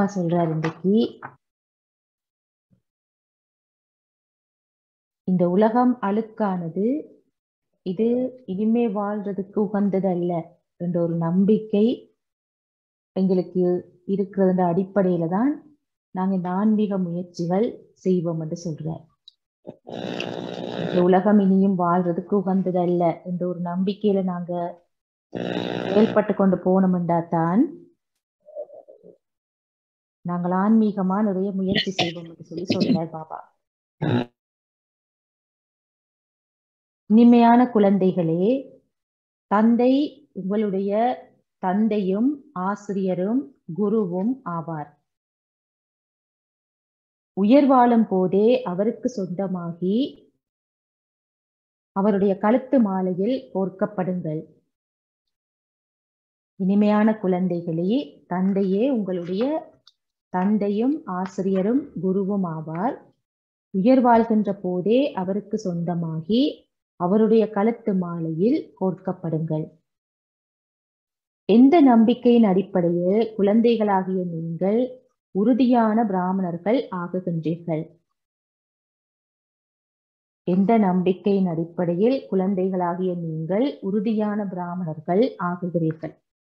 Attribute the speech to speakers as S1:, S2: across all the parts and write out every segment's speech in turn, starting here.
S1: பாபா சொல்றார் இன்றைக்கு இந்த உலகம் அழுக்கானது இது இனிமே வாழ்றதுக்கு உகந்தது அல்ல என்ற ஒரு நம்பிக்கை எங்களுக்கு இருக்கிறது அடிப்படையில தான் நாங்க இந்த ஆன்மீக முயற்சிகள் செய்வோம் என்று சொல்றார் இந்த உலகம் இனியும் வாழ்றதுக்கு உகந்தது அல்ல என்ற ஒரு நம்பிக்கையில நாங்க செயல்பட்டு கொண்டு போனோம்டா தான் நாங்கள் ஆன்மீகமா நிறைய முயற்சி செய்வோம் என்று சொல்லி சொல்றார் பாபா இனிமையான குழந்தைகளே தந்தை உங்களுடைய தந்தையும் ஆசிரியரும் குருவும் ஆவார் உயர் வாழும் போதே அவருக்கு சொந்தமாகி அவருடைய கழுத்து மாலையில் கோர்க்கப்படுங்கள் இனிமையான குழந்தைகளே தந்தையே உங்களுடைய தந்தையும் ஆசிரியரும் குருவும் ஆவார் உயர் வாழ்கின்ற போதே அவருக்கு சொந்தமாகி அவருடைய கழுத்து மாலையில் கோர்க்கப்படுங்கள் எந்த நம்பிக்கையின் அடிப்படையில் குழந்தைகளாகிய நீங்கள் உறுதியான பிராமணர்கள் ஆகுகின்றீர்கள் எந்த நம்பிக்கையின் அடிப்படையில் குழந்தைகளாகிய நீங்கள் உறுதியான பிராமணர்கள் ஆகுகிறீர்கள்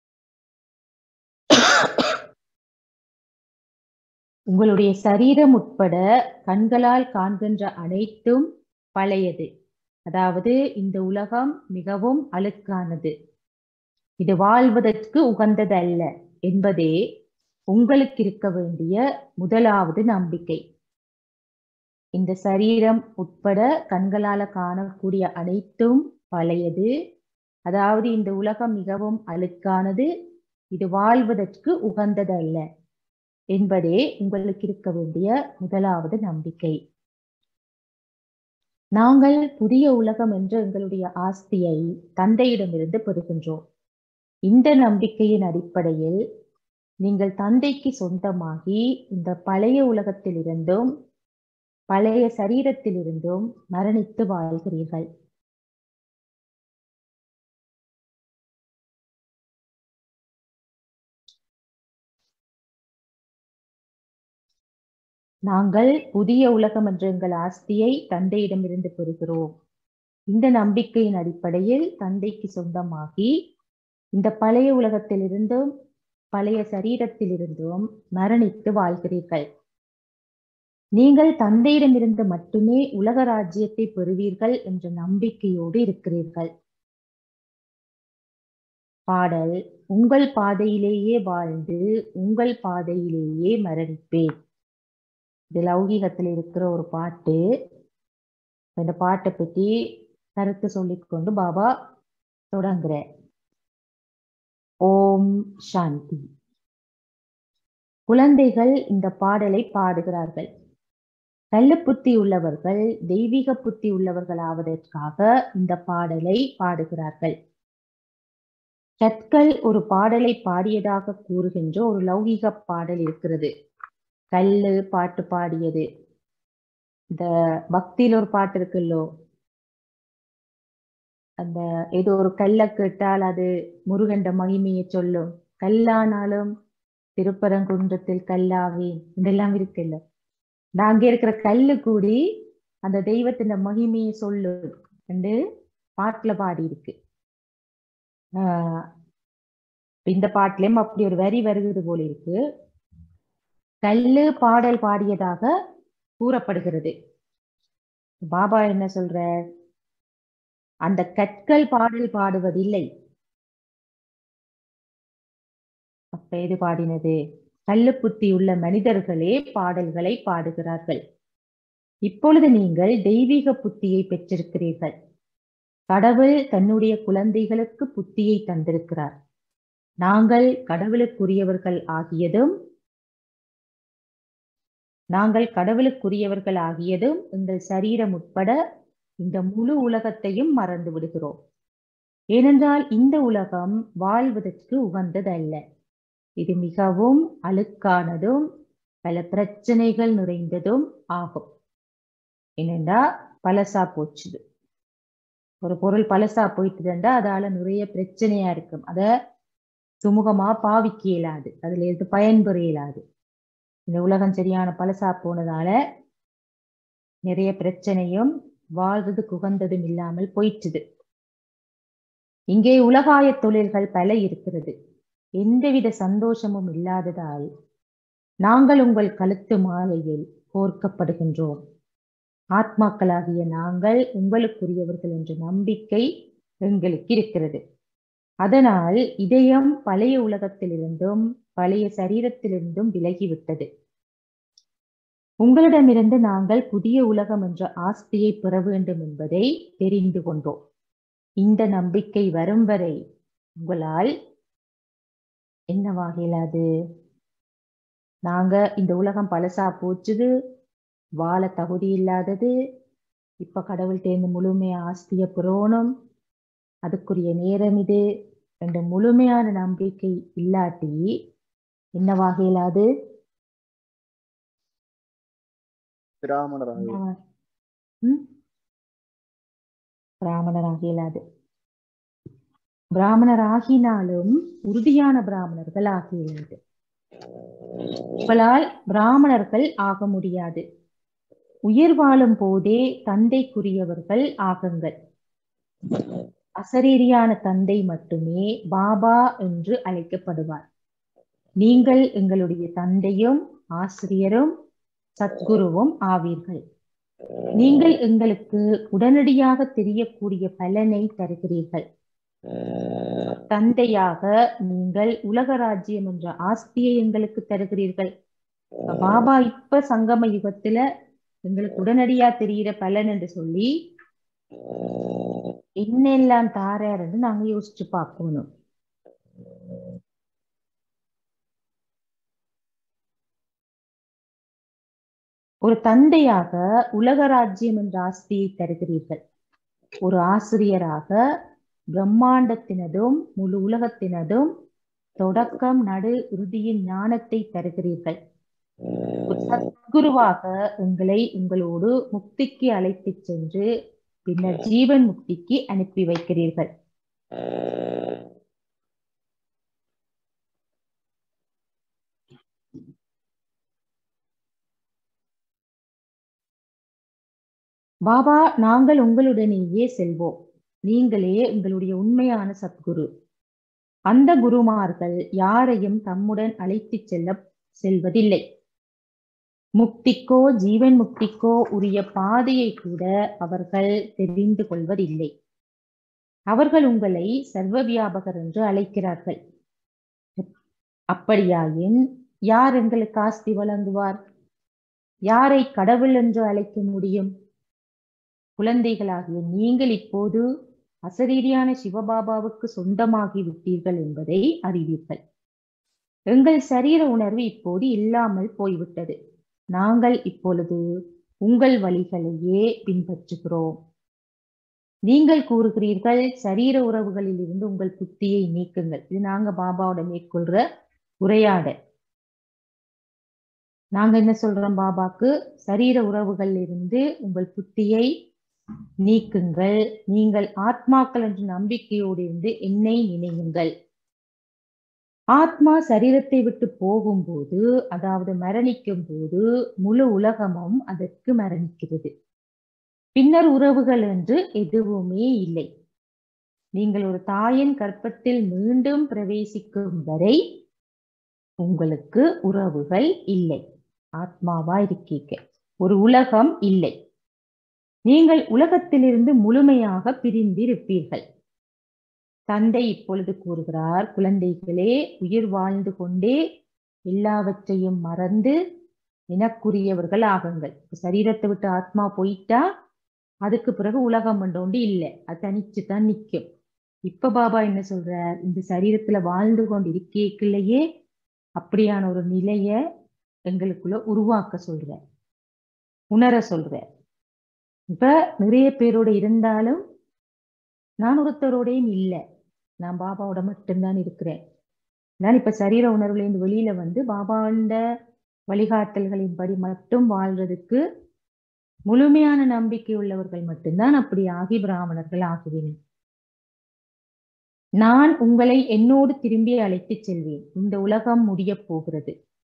S1: உங்களுடைய சரீரம் உட்பட கண்களால் காண்கின்ற அனைத்தும் பழையது அதாவது இந்த உலகம் மிகவும் அழுக்கானது இது வாழ்வதற்கு உகந்ததல்ல என்பதே உங்களுக்கு இருக்க வேண்டிய முதலாவது நம்பிக்கை இந்த சரீரம் உட்பட கண்களால காணக்கூடிய அனைத்தும் பழையது அதாவது இந்த உலகம் மிகவும் அழுக்கானது இது வாழ்வதற்கு உகந்ததல்ல என்பதே உங்களுக்கு இருக்க வேண்டிய முதலாவது நம்பிக்கை நாங்கள் புதிய உலகம் என்ற எங்களுடைய ஆஸ்தியை தந்தையிடமிருந்து பெறுகின்றோம் இந்த நம்பிக்கையின் அடிப்படையில் நீங்கள் தந்தைக்கு சொந்தமாகி இந்த பழைய உலகத்திலிருந்தும் பழைய சரீரத்திலிருந்தும் மரணித்து வாழ்கிறீர்கள் நாங்கள் புதிய உலகம் என்ற எங்கள் ஆஸ்தியை தந்தையிடமிருந்து பெறுகிறோம் இந்த நம்பிக்கையின் அடிப்படையில் தந்தைக்கு சொந்தமாகி இந்த பழைய உலகத்திலிருந்தும் பழைய சரீரத்திலிருந்தும் மரணித்து வாழ்கிறீர்கள் நீங்கள் தந்தையிடமிருந்து மட்டுமே உலக ராஜ்யத்தை பெறுவீர்கள் என்ற நம்பிக்கையோடு இருக்கிறீர்கள் பாடல் உங்கள் பாதையிலேயே வாழ்ந்து உங்கள் பாதையிலேயே மரணிப்பேன் இது லௌகீகத்தில் இருக்கிற ஒரு பாட்டு இந்த பாட்டை பற்றி கருத்து சொல்லிக்கொண்டு பாபா தொடங்குற ஓம் சாந்தி குழந்தைகள் இந்த பாடலை பாடுகிறார்கள் கள்ள புத்தி உள்ளவர்கள் தெய்வீக புத்தி உள்ளவர்கள் ஆவதற்காக இந்த பாடலை பாடுகிறார்கள் கற்கள் ஒரு பாடலை பாடியதாக கூறுகின்ற ஒரு லௌகீக பாடல் இருக்கிறது கல்லு பாட்டு பாடியது இந்த பக்தியில ஒரு பாட்டு இருக்குல்லோ அந்த ஏதோ ஒரு கல்ல கேட்டால் அது முருகண்ட மகிமையை சொல்லும் கல்லானாலும் திருப்பரங்குன்றத்தில் கல்லாவே இதெல்லாம் இருக்குல்ல நாங்க இருக்கிற கல்லு கூடி அந்த தெய்வத்தின் மகிமையை சொல்லும் என்று பாட்டுல பாடி இருக்கு ஆஹ் இந்த பாட்டுலயும் அப்படி ஒரு வரி வருகிறது போல இருக்கு கல்லு பாடல் பாடியதாக கூறப்படுகிறது பாபா என்ன சொல்ற அந்த கற்கள் பாடல் பாடுவதில்லை அப்ப எது பாடினது கல்லு புத்தி உள்ள மனிதர்களே பாடல்களை பாடுகிறார்கள் இப்பொழுது நீங்கள் தெய்வீக புத்தியை பெற்றிருக்கிறீர்கள் கடவுள் தன்னுடைய குழந்தைகளுக்கு புத்தியை தந்திருக்கிறார் நாங்கள் கடவுளுக்குரியவர்கள் ஆகியதும் நாங்கள் கடவுளுக்குரியவர்கள் ஆகியதும் எங்கள் சரீரம் உட்பட இந்த முழு உலகத்தையும் மறந்து விடுகிறோம் ஏனென்றால் இந்த உலகம் வாழ்வதற்கு உகந்ததல்ல இது மிகவும் அழுக்கானதும் பல பிரச்சனைகள் நிறைந்ததும் ஆகும் என்னென்றா பழசா போச்சுது ஒரு பொருள் பழசா போயிட்டுதுண்டா அதால நிறைய பிரச்சனையா இருக்கும் அத சுமூகமா பாவிக்க இயலாது அதுல இருந்து பயன்பெற இயலாது இந்த உலகம் சரியான பழசா போனதால நிறைய பிரச்சனையும் வாழ்றது குகந்ததும் இல்லாமல் போயிற்றுது இங்கே உலகாய தொழில்கள் பல இருக்கிறது எந்தவித சந்தோஷமும் இல்லாததால் நாங்கள் உங்கள் கழுத்து மாலையில் கோர்க்கப்படுகின்றோம் ஆத்மாக்களாகிய நாங்கள் உங்களுக்குரியவர்கள் என்ற நம்பிக்கை எங்களுக்கு இருக்கிறது அதனால் இதயம் பழைய உலகத்திலிருந்தும் பழைய சரீரத்திலிருந்தும் விலகிவிட்டது உங்களிடமிருந்து நாங்கள் புதிய உலகம் என்ற ஆஸ்தியை பெற வேண்டும் என்பதை தெரிந்து கொண்டோம் இந்த நம்பிக்கை வரும் வரை உங்களால் என்னவாக இயலாது நாங்க இந்த உலகம் பழசா போச்சுது வாழ தகுதி இல்லாதது இப்ப கடவுள் தேர்ந்து முழுமையா ஆஸ்திய புரோணம் அதுக்குரிய நேரம் இது என்ற முழுமையான நம்பிக்கை இல்லாட்டி என்னவாக இயலாது
S2: பிராமணராக
S1: என்னவா- ம்? பிராமணராக இயலாது பிராமணராகினாலும் உறுதியான பிராமணர்கள் ஆக இயலாது உங்களால் பிராமணர்கள் ஆக முடியாது உயிர் வாழும் போதே தந்தைக்குரியவர்கள் ஆகுங்கள் அசரீரியான தந்தை மட்டுமே பாபா என்று அழைக்கப்படுவார் நீங்கள் எங்களுடைய தந்தையும் ஆசிரியரும் சத்குருவும் ஆவீர்கள் நீங்கள் எங்களுக்கு உடனடியாக தெரியக்கூடிய பலனை தருகிறீர்கள் தந்தையாக நீங்கள் உலக ராஜ்யம் என்ற ஆஸ்தியை எங்களுக்கு தருகிறீர்கள் பாபா இப்ப சங்கம யுகத்துல எங்களுக்கு உடனடியா தெரிகிற பலன் என்று சொல்லி என்னெல்லாம் தாராருன்னு நாங்க யோசிச்சு பார்க்கணும் ஒரு தந்தையாக உலக ராஜ்யம் என்ற ஆஸ்தியை தருகிறீர்கள் ஒரு ஆசிரியராக பிரம்மாண்டத்தினதும் முழு உலகத்தினதும் தொடக்கம் நடு இறுதியின் ஞானத்தை தருகிறீர்கள் ஒரு சத்குருவாக உங்களை உங்களோடு முக்திக்கு அழைத்துச் சென்று பின்னர் ஜீவன் முக்திக்கு அனுப்பி வைக்கிறீர்கள் பாபா நாங்கள் உங்களுடனேயே செல்வோம் நீங்களே உங்களுடைய உண்மையான சத்குரு அந்த குருமார்கள் யாரையும் தம்முடன் அழைத்துச் செல்ல செல்வதில்லை முக்திக்கோ ஜீவன் முக்திக்கோ உரிய பாதையை கூட அவர்கள் தெரிந்து கொள்வதில்லை அவர்கள் உங்களை சர்வ வியாபகர் என்று அழைக்கிறார்கள் அப்படியாயின் யார் எங்களுக்கு ஆஸ்தி வழங்குவார் யாரை கடவுள் என்று அழைக்க முடியும் குழந்தைகளாகிய நீங்கள் இப்போது அசரீரியான சிவபாபாவுக்கு சொந்தமாகி விட்டீர்கள் என்பதை அறிவீர்கள் எங்கள் சரீர உணர்வு இப்போது இல்லாமல் போய்விட்டது நாங்கள் இப்பொழுது உங்கள் வழிகளையே பின்பற்றுகிறோம் நீங்கள் கூறுகிறீர்கள் சரீர உறவுகளில் இருந்து உங்கள் புத்தியை நீக்குங்கள் இது நாங்க பாபாவோட மேற்கொள்ற உரையாட நாங்க என்ன சொல்றோம் பாபாக்கு சரீர உறவுகளில் இருந்து உங்கள் புத்தியை நீக்குங்கள் நீங்கள் ஆத்மாக்கள் என்ற நம்பிக்கையோடு இருந்து என்னை நினையுங்கள் ஆத்மா சரீரத்தை விட்டு போகும்போது அதாவது மரணிக்கும் போது முழு உலகமும் அதற்கு மரணிக்கிறது பின்னர் உறவுகள் என்று எதுவுமே இல்லை நீங்கள் ஒரு தாயின் கற்பத்தில் மீண்டும் பிரவேசிக்கும் வரை உங்களுக்கு உறவுகள் இல்லை ஆத்மாவா இருக்கீங்க ஒரு உலகம் இல்லை நீங்கள் உலகத்திலிருந்து முழுமையாக பிரிந்திருப்பீர்கள் தந்தை இப்பொழுது கூறுகிறார் குழந்தைகளே உயிர் வாழ்ந்து கொண்டே எல்லாவற்றையும் மறந்து எனக்குரியவர்கள் ஆகுங்கள் சரீரத்தை விட்டு ஆத்மா போயிட்டா அதுக்கு பிறகு உலகம் ஒன்று இல்லை அது தனிச்சு தான் நிற்கும் இப்ப பாபா என்ன சொல்றார் இந்த சரீரத்துல வாழ்ந்து கொண்டு இருக்கேக்குள்ளேயே அப்படியான ஒரு நிலைய எங்களுக்குள்ள உருவாக்க சொல்ற உணர சொல்ற இப்ப நிறைய பேரோட இருந்தாலும் நான் ஒருத்தரோடையும் இல்லை நான் பாபாவோட மட்டும்தான் இருக்கிறேன் நான் இப்ப சரீர உணர்வுலேருந்து வெளியில வந்து பாபாண்ட வழிகாட்டல்களின்படி மட்டும் வாழ்றதுக்கு முழுமையான நம்பிக்கை உள்ளவர்கள் மட்டும்தான் அப்படி ஆகி பிராமணர்கள் ஆகுவேன் நான் உங்களை என்னோடு திரும்பி அழைத்துச் செல்வேன் இந்த உலகம் முடிய போகிறது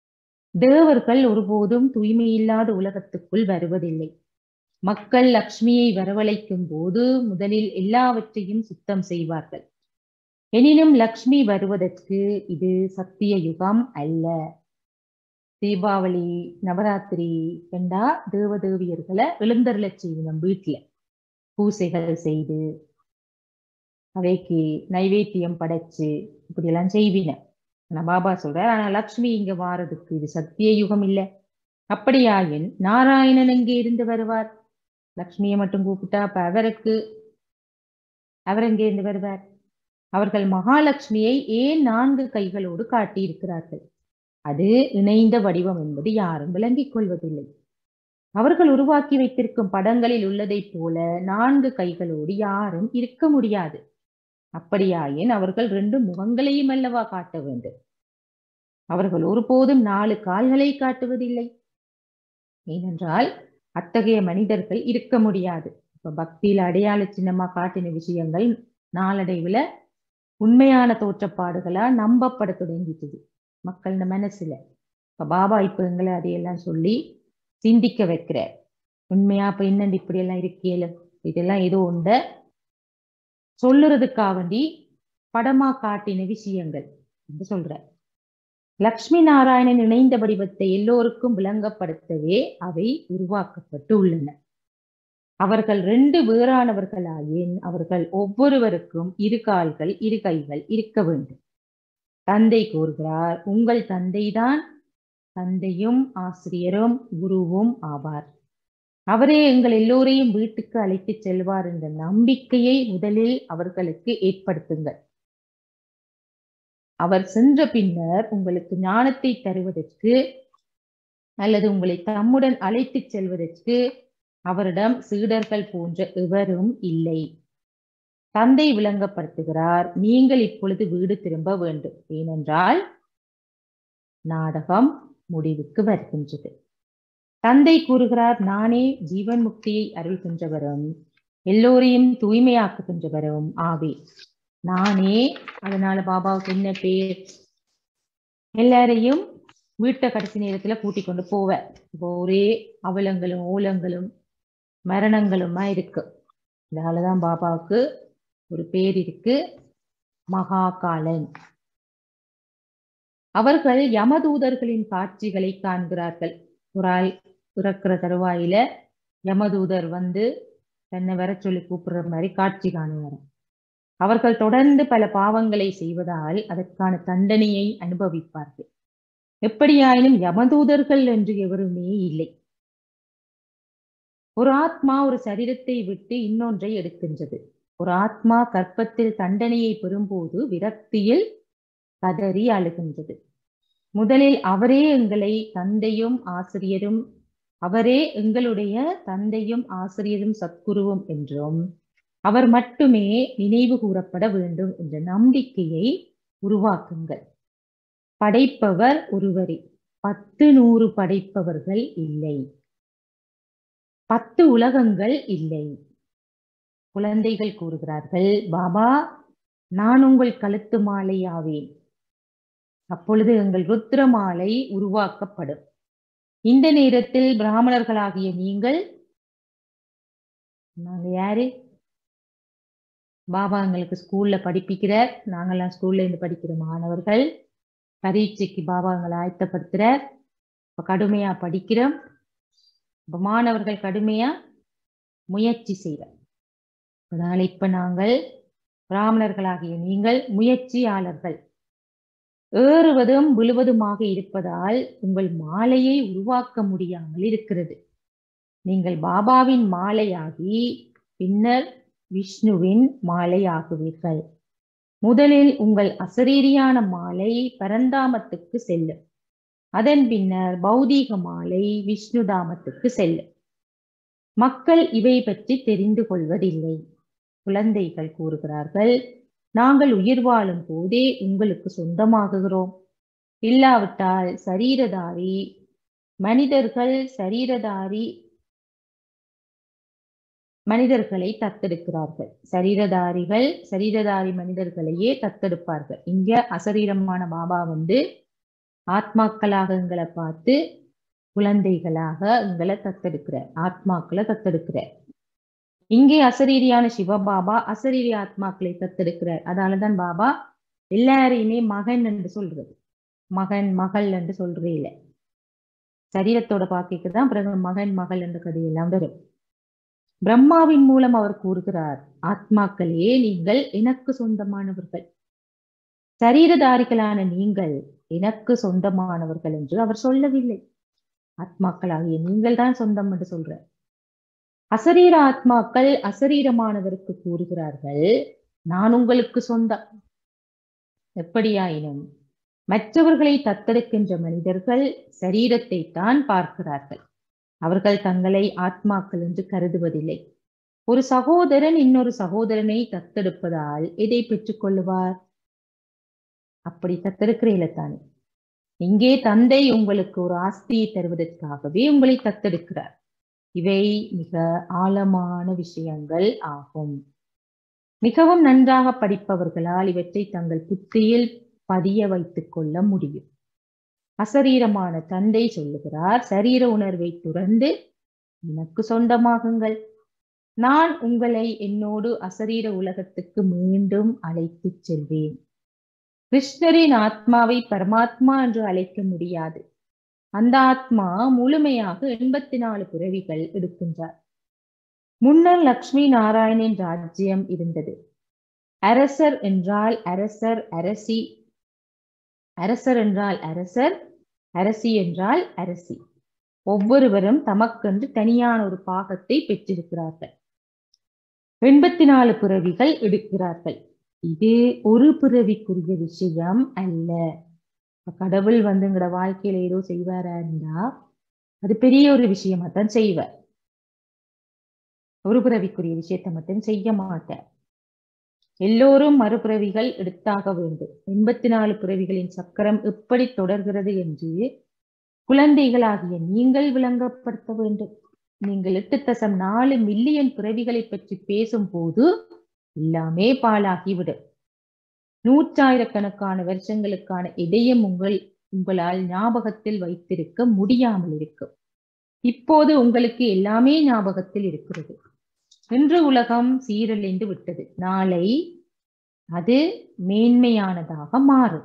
S1: தேவர்கள் ஒருபோதும் தூய்மையில்லாத உலகத்துக்குள் வருவதில்லை மக்கள் லக்ஷ்மியை வரவழைக்கும் போது முதலில் எல்லாவற்றையும் சுத்தம் செய்வார்கள் எனினும் லக்ஷ்மி வருவதற்கு இது சத்திய யுகம் அல்ல தீபாவளி நவராத்திரி கண்டா தேவதேவியர்களை எழுந்தருளச் செய்யணும் வீட்டுல பூசைகள் செய்து அவைக்கு நைவேத்தியம் படைச்சு இப்படி எல்லாம் செய்வின ஆனா பாபா சொல்ற ஆனா லக்ஷ்மி இங்க வாரதுக்கு இது சத்திய யுகம் இல்ல அப்படியாயின் நாராயணன் எங்கே இருந்து வருவார் லக்ஷ்மியை மட்டும் கூப்பிட்டா அப்ப அவருக்கு அவர் எங்கே இருந்து வருவார் அவர்கள் மகாலட்சுமியை ஏன் நான்கு கைகளோடு காட்டியிருக்கிறார்கள் அது இணைந்த வடிவம் என்பது யாரும் விளங்கிக் கொள்வதில்லை அவர்கள் உருவாக்கி வைத்திருக்கும் படங்களில் உள்ளதைப் போல நான்கு கைகளோடு யாரும் இருக்க முடியாது அப்படியாயின் அவர்கள் ரெண்டு முகங்களையும் அல்லவா காட்ட வேண்டும் அவர்கள் ஒருபோதும் நாலு கால்களை காட்டுவதில்லை ஏனென்றால் அத்தகைய மனிதர்கள் இருக்க முடியாது இப்ப பக்தியில அடையாள சின்னமா காட்டின விஷயங்கள் நாளடைவுல உண்மையான தோற்றப்பாடுகளா நம்பப்பட தொடங்கிட்டது மக்கள் மனசுல இப்ப பாபா இப்ப எங்களை அதையெல்லாம் சொல்லி சிந்திக்க வைக்கிறார் உண்மையா இப்ப என்னண்டு இப்படி எல்லாம் இருக்கேல இதெல்லாம் ஏதோ உண்ட சொல்லுறதுக்காக வேண்டி படமா காட்டின விஷயங்கள் என்று சொல்ற லக்ஷ்மி நாராயணன் இணைந்த வடிவத்தை எல்லோருக்கும் விளங்கப்படுத்தவே அவை உருவாக்கப்பட்டு உள்ளன அவர்கள் ரெண்டு வேறானவர்களாயின் அவர்கள் ஒவ்வொருவருக்கும் இரு கால்கள் இரு கைகள் இருக்க வேண்டும் தந்தை கூறுகிறார் உங்கள் தந்தைதான் தந்தையும் ஆசிரியரும் குருவும் ஆவார் அவரே எங்கள் எல்லோரையும் வீட்டுக்கு அழைத்து செல்வார் என்ற நம்பிக்கையை முதலில் அவர்களுக்கு ஏற்படுத்துங்கள் அவர் சென்ற பின்னர் உங்களுக்கு ஞானத்தை தருவதற்கு அல்லது உங்களை தம்முடன் அழைத்து செல்வதற்கு அவரிடம் சீடர்கள் போன்ற எவரும் இல்லை தந்தை விளங்கப்படுத்துகிறார் நீங்கள் இப்பொழுது வீடு திரும்ப வேண்டும் ஏனென்றால் நாடகம் முடிவுக்கு வருகின்றது தந்தை கூறுகிறார் நானே ஜீவன் முக்தியை அருள்கின்றவரும் எல்லோரையும் தூய்மையாக்குகின்றவரும் ஆவே நானே அதனால பாபாவுக்கு என்ன பேர் எல்லாரையும் வீட்டை கடைசி நேரத்துல கூட்டிக் கொண்டு போவேன் இப்போ ஒரே அவலங்களும் ஓலங்களும் மரணங்களுமா இருக்கு இதனாலதான் பாபாவுக்கு ஒரு பேர் இருக்கு மகாகாலன் அவர்கள் யமதூதர்களின் காட்சிகளை காண்கிறார்கள் ஒரு ஆள் பிறக்கிற தருவாயில யமதூதர் வந்து தன்னை வர சொல்லி கூப்பிடுற மாதிரி காட்சி காணுவார் அவர்கள் தொடர்ந்து பல பாவங்களை செய்வதால் அதற்கான தண்டனையை அனுபவிப்பார்கள் எப்படியாயினும் யமதூதர்கள் என்று எவருமே இல்லை ஒரு ஆத்மா ஒரு சரீரத்தை விட்டு இன்னொன்றை எடுக்கின்றது ஒரு ஆத்மா கற்பத்தில் தண்டனையை பெறும்போது விரக்தியில் கதறி அழுகின்றது முதலில் அவரே எங்களை தந்தையும் ஆசிரியரும் அவரே எங்களுடைய தந்தையும் ஆசிரியரும் சத்குருவும் என்றும் அவர் மட்டுமே நினைவு கூறப்பட வேண்டும் என்ற நம்பிக்கையை உருவாக்குங்கள் படைப்பவர் ஒருவரே பத்து நூறு படைப்பவர்கள் இல்லை பத்து உலகங்கள் இல்லை குழந்தைகள் கூறுகிறார்கள் பாபா நான் உங்கள் கழுத்து மாலை ஆவேன் அப்பொழுது எங்கள் ருத்ர மாலை உருவாக்கப்படும் இந்த நேரத்தில் பிராமணர்களாகிய நீங்கள் நாங்க யாரு பாபா எங்களுக்கு ஸ்கூல்ல படிப்பிக்கிறார் நாங்கெல்லாம் ஸ்கூல்ல இருந்து படிக்கிற மாணவர்கள் பரீட்சைக்கு பாபா எங்களை ஆயத்தப்படுத்துறார் இப்ப கடுமையா படிக்கிறோம் இப்ப மாணவர்கள் கடுமையா முயற்சி செய்கிறார் அதனால இப்ப நாங்கள் பிராமணர்களாகிய நீங்கள் முயற்சியாளர்கள் ஏறுவதும் விழுவதுமாக இருப்பதால் உங்கள் மாலையை உருவாக்க முடியாமல் இருக்கிறது நீங்கள் பாபாவின் மாலையாகி பின்னர் விஷ்ணுவின் மாலை ஆகுவீர்கள் முதலில் உங்கள் அசரீரியான மாலை பரந்தாமத்துக்கு செல்லும் அதன் பின்னர் பௌதீக மாலை விஷ்ணுதாமத்துக்கு செல்லும் மக்கள் இவை பற்றி தெரிந்து கொள்வதில்லை குழந்தைகள் கூறுகிறார்கள் நாங்கள் உயிர் வாழும் போதே உங்களுக்கு சொந்தமாகுகிறோம் இல்லாவிட்டால் சரீரதாரி மனிதர்கள் சரீரதாரி மனிதர்களை தத்தெடுக்கிறார்கள் சரீரதாரிகள் சரீரதாரி மனிதர்களையே தத்தெடுப்பார்கள் இங்க அசரீரமான பாபா வந்து ஆத்மாக்களாக எங்களை பார்த்து குழந்தைகளாக எங்களை தத்தெடுக்கிறார் ஆத்மாக்களை தத்தெடுக்கிறார் இங்கே அசரீரியான சிவபாபா அசரீரி ஆத்மாக்களை தத்தெடுக்கிறார் அதனாலதான் பாபா எல்லாரையுமே மகன் என்று சொல்றது மகன் மகள் என்று சொல்றே இல்லை சரீரத்தோட பாக்கிக்கு தான் பிறகு மகன் மகள் என்ற கதையெல்லாம் வரும் பிரம்மாவின் மூலம் அவர் கூறுகிறார் ஆத்மாக்களே நீங்கள் எனக்கு சொந்தமானவர்கள் சரீரதாரிகளான நீங்கள் எனக்கு சொந்தமானவர்கள் என்று அவர் சொல்லவில்லை ஆத்மாக்களாகிய நீங்கள் தான் சொந்தம் என்று சொல்ற அசரீர ஆத்மாக்கள் அசரீரமானவருக்கு கூறுகிறார்கள் நான் உங்களுக்கு சொந்தம் எப்படியாயினும் மற்றவர்களை தத்தெடுக்கின்ற மனிதர்கள் சரீரத்தை தான் பார்க்கிறார்கள் அவர்கள் தங்களை ஆத்மாக்கள் என்று கருதுவதில்லை ஒரு சகோதரன் இன்னொரு சகோதரனை தத்தெடுப்பதால் எதை பெற்றுக் கொள்ளுவார் அப்படி தத்தெடுக்கிறீல தானே இங்கே தந்தை உங்களுக்கு ஒரு ஆஸ்தியை தருவதற்காகவே உங்களை தத்தெடுக்கிறார் இவை மிக ஆழமான விஷயங்கள் ஆகும் மிகவும் நன்றாக படிப்பவர்களால் இவற்றை தங்கள் புத்தியில் பதிய வைத்துக் கொள்ள முடியும் அசரீரமான தந்தை சொல்லுகிறார் சரீர உணர்வை துறந்து எனக்கு சொந்தமாகுங்கள் நான் உங்களை என்னோடு அசரீர உலகத்துக்கு மீண்டும் அழைத்துச் செல்வேன் கிருஷ்ணரின் ஆத்மாவை பரமாத்மா என்று அழைக்க முடியாது அந்த ஆத்மா முழுமையாக எண்பத்தி நாலு பிறவிகள் எடுக்கின்றார் முன்னர் லக்ஷ்மி நாராயணின் ராஜ்யம் இருந்தது அரசர் என்றால் அரசர் அரசி அரசர் என்றால் அரசர் அரசி என்றால் அரசி ஒவ்வொருவரும் தமக்கென்று தனியான ஒரு பாகத்தை பெற்றிருக்கிறார்கள் எண்பத்தி நாலு பிறவிகள் எடுக்கிறார்கள் இது ஒரு பிறவிக்குரிய விஷயம் அல்ல கடவுள் வந்து எங்கட வாழ்க்கையில ஏதோ செய்வாரா இருந்தா அது பெரிய ஒரு விஷயமா தான் செய்வார் ஒரு பிறவிக்குரிய விஷயத்தை மட்டும் செய்ய மாட்டார் எல்லோரும் மறுபிறவிகள் எடுத்தாக வேண்டும் எண்பத்தி நாலு பிறவிகளின் சக்கரம் எப்படி தொடர்கிறது என்று குழந்தைகளாகிய நீங்கள் விளங்கப்படுத்த வேண்டும் நீங்கள் எட்டு தசம் நாலு மில்லியன் பிறவிகளை பற்றி பேசும்போது எல்லாமே பாலாகிவிடும் நூற்றாயிரக்கணக்கான வருஷங்களுக்கான இடையம் உங்கள் உங்களால் ஞாபகத்தில் வைத்திருக்க முடியாமல் இருக்கும் இப்போது உங்களுக்கு எல்லாமே ஞாபகத்தில் இருக்கிறது இன்று உலகம் சீரழிந்து விட்டது நாளை அது மேன்மையானதாக மாறும்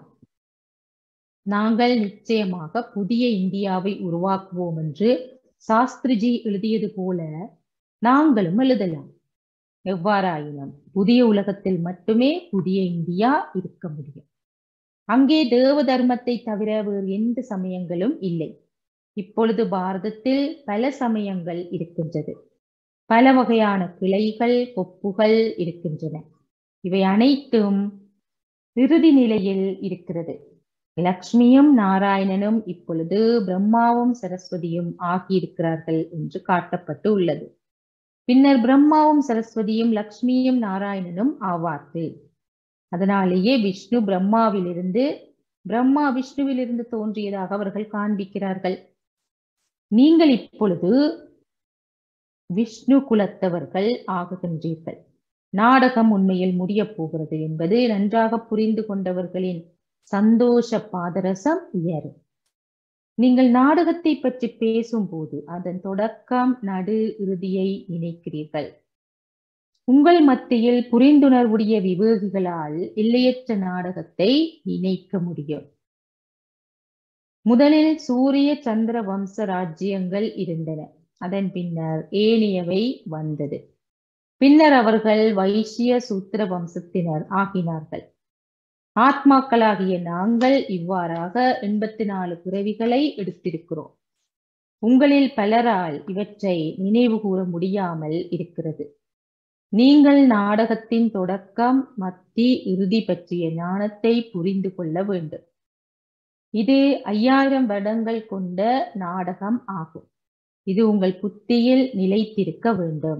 S1: நாங்கள் நிச்சயமாக புதிய இந்தியாவை உருவாக்குவோம் என்று சாஸ்திரிஜி எழுதியது போல நாங்களும் எழுதலாம் எவ்வாறாயினும் புதிய உலகத்தில் மட்டுமே புதிய இந்தியா இருக்க முடியும் அங்கே தேவ தர்மத்தை தவிர வேறு எந்த சமயங்களும் இல்லை இப்பொழுது பாரதத்தில் பல சமயங்கள் இருக்கின்றது பல வகையான கிளைகள் கொப்புகள் இருக்கின்றன இவை அனைத்தும் இறுதி நிலையில் இருக்கிறது லக்ஷ்மியும் நாராயணனும் இப்பொழுது பிரம்மாவும் சரஸ்வதியும் ஆகியிருக்கிறார்கள் என்று காட்டப்பட்டு உள்ளது பின்னர் பிரம்மாவும் சரஸ்வதியும் லக்ஷ்மியும் நாராயணனும் ஆவார்கள் அதனாலேயே விஷ்ணு பிரம்மாவிலிருந்து பிரம்மா விஷ்ணுவிலிருந்து தோன்றியதாக அவர்கள் காண்பிக்கிறார்கள் நீங்கள் இப்பொழுது விஷ்ணு குலத்தவர்கள் ஆகுகின்றீர்கள் நாடகம் உண்மையில் முடியப் போகிறது என்பது நன்றாக புரிந்து கொண்டவர்களின் சந்தோஷ பாதரசம் உயரும் நீங்கள் நாடகத்தை பற்றி பேசும்போது அதன் தொடக்கம் நடு இறுதியை நினைக்கிறீர்கள் உங்கள் மத்தியில் புரிந்துணர்வுடைய விவேகிகளால் எல்லையற்ற நாடகத்தை இணைக்க முடியும் முதலில் சூரிய சந்திர வம்ச ராஜ்யங்கள் இருந்தன அதன் பின்னர் ஏனையவை வந்தது பின்னர் அவர்கள் வைசிய சூத்திர வம்சத்தினர் ஆகினார்கள் ஆத்மாக்களாகிய நாங்கள் இவ்வாறாக எண்பத்தி நாலு பிறவிகளை எடுத்திருக்கிறோம் உங்களில் பலரால் இவற்றை நினைவு கூற முடியாமல் இருக்கிறது நீங்கள் நாடகத்தின் தொடக்கம் மத்தி இறுதி பற்றிய ஞானத்தை புரிந்து கொள்ள வேண்டும் இது ஐயாயிரம் வருடங்கள் கொண்ட நாடகம் ஆகும் இது உங்கள் புத்தியில் நிலைத்திருக்க வேண்டும்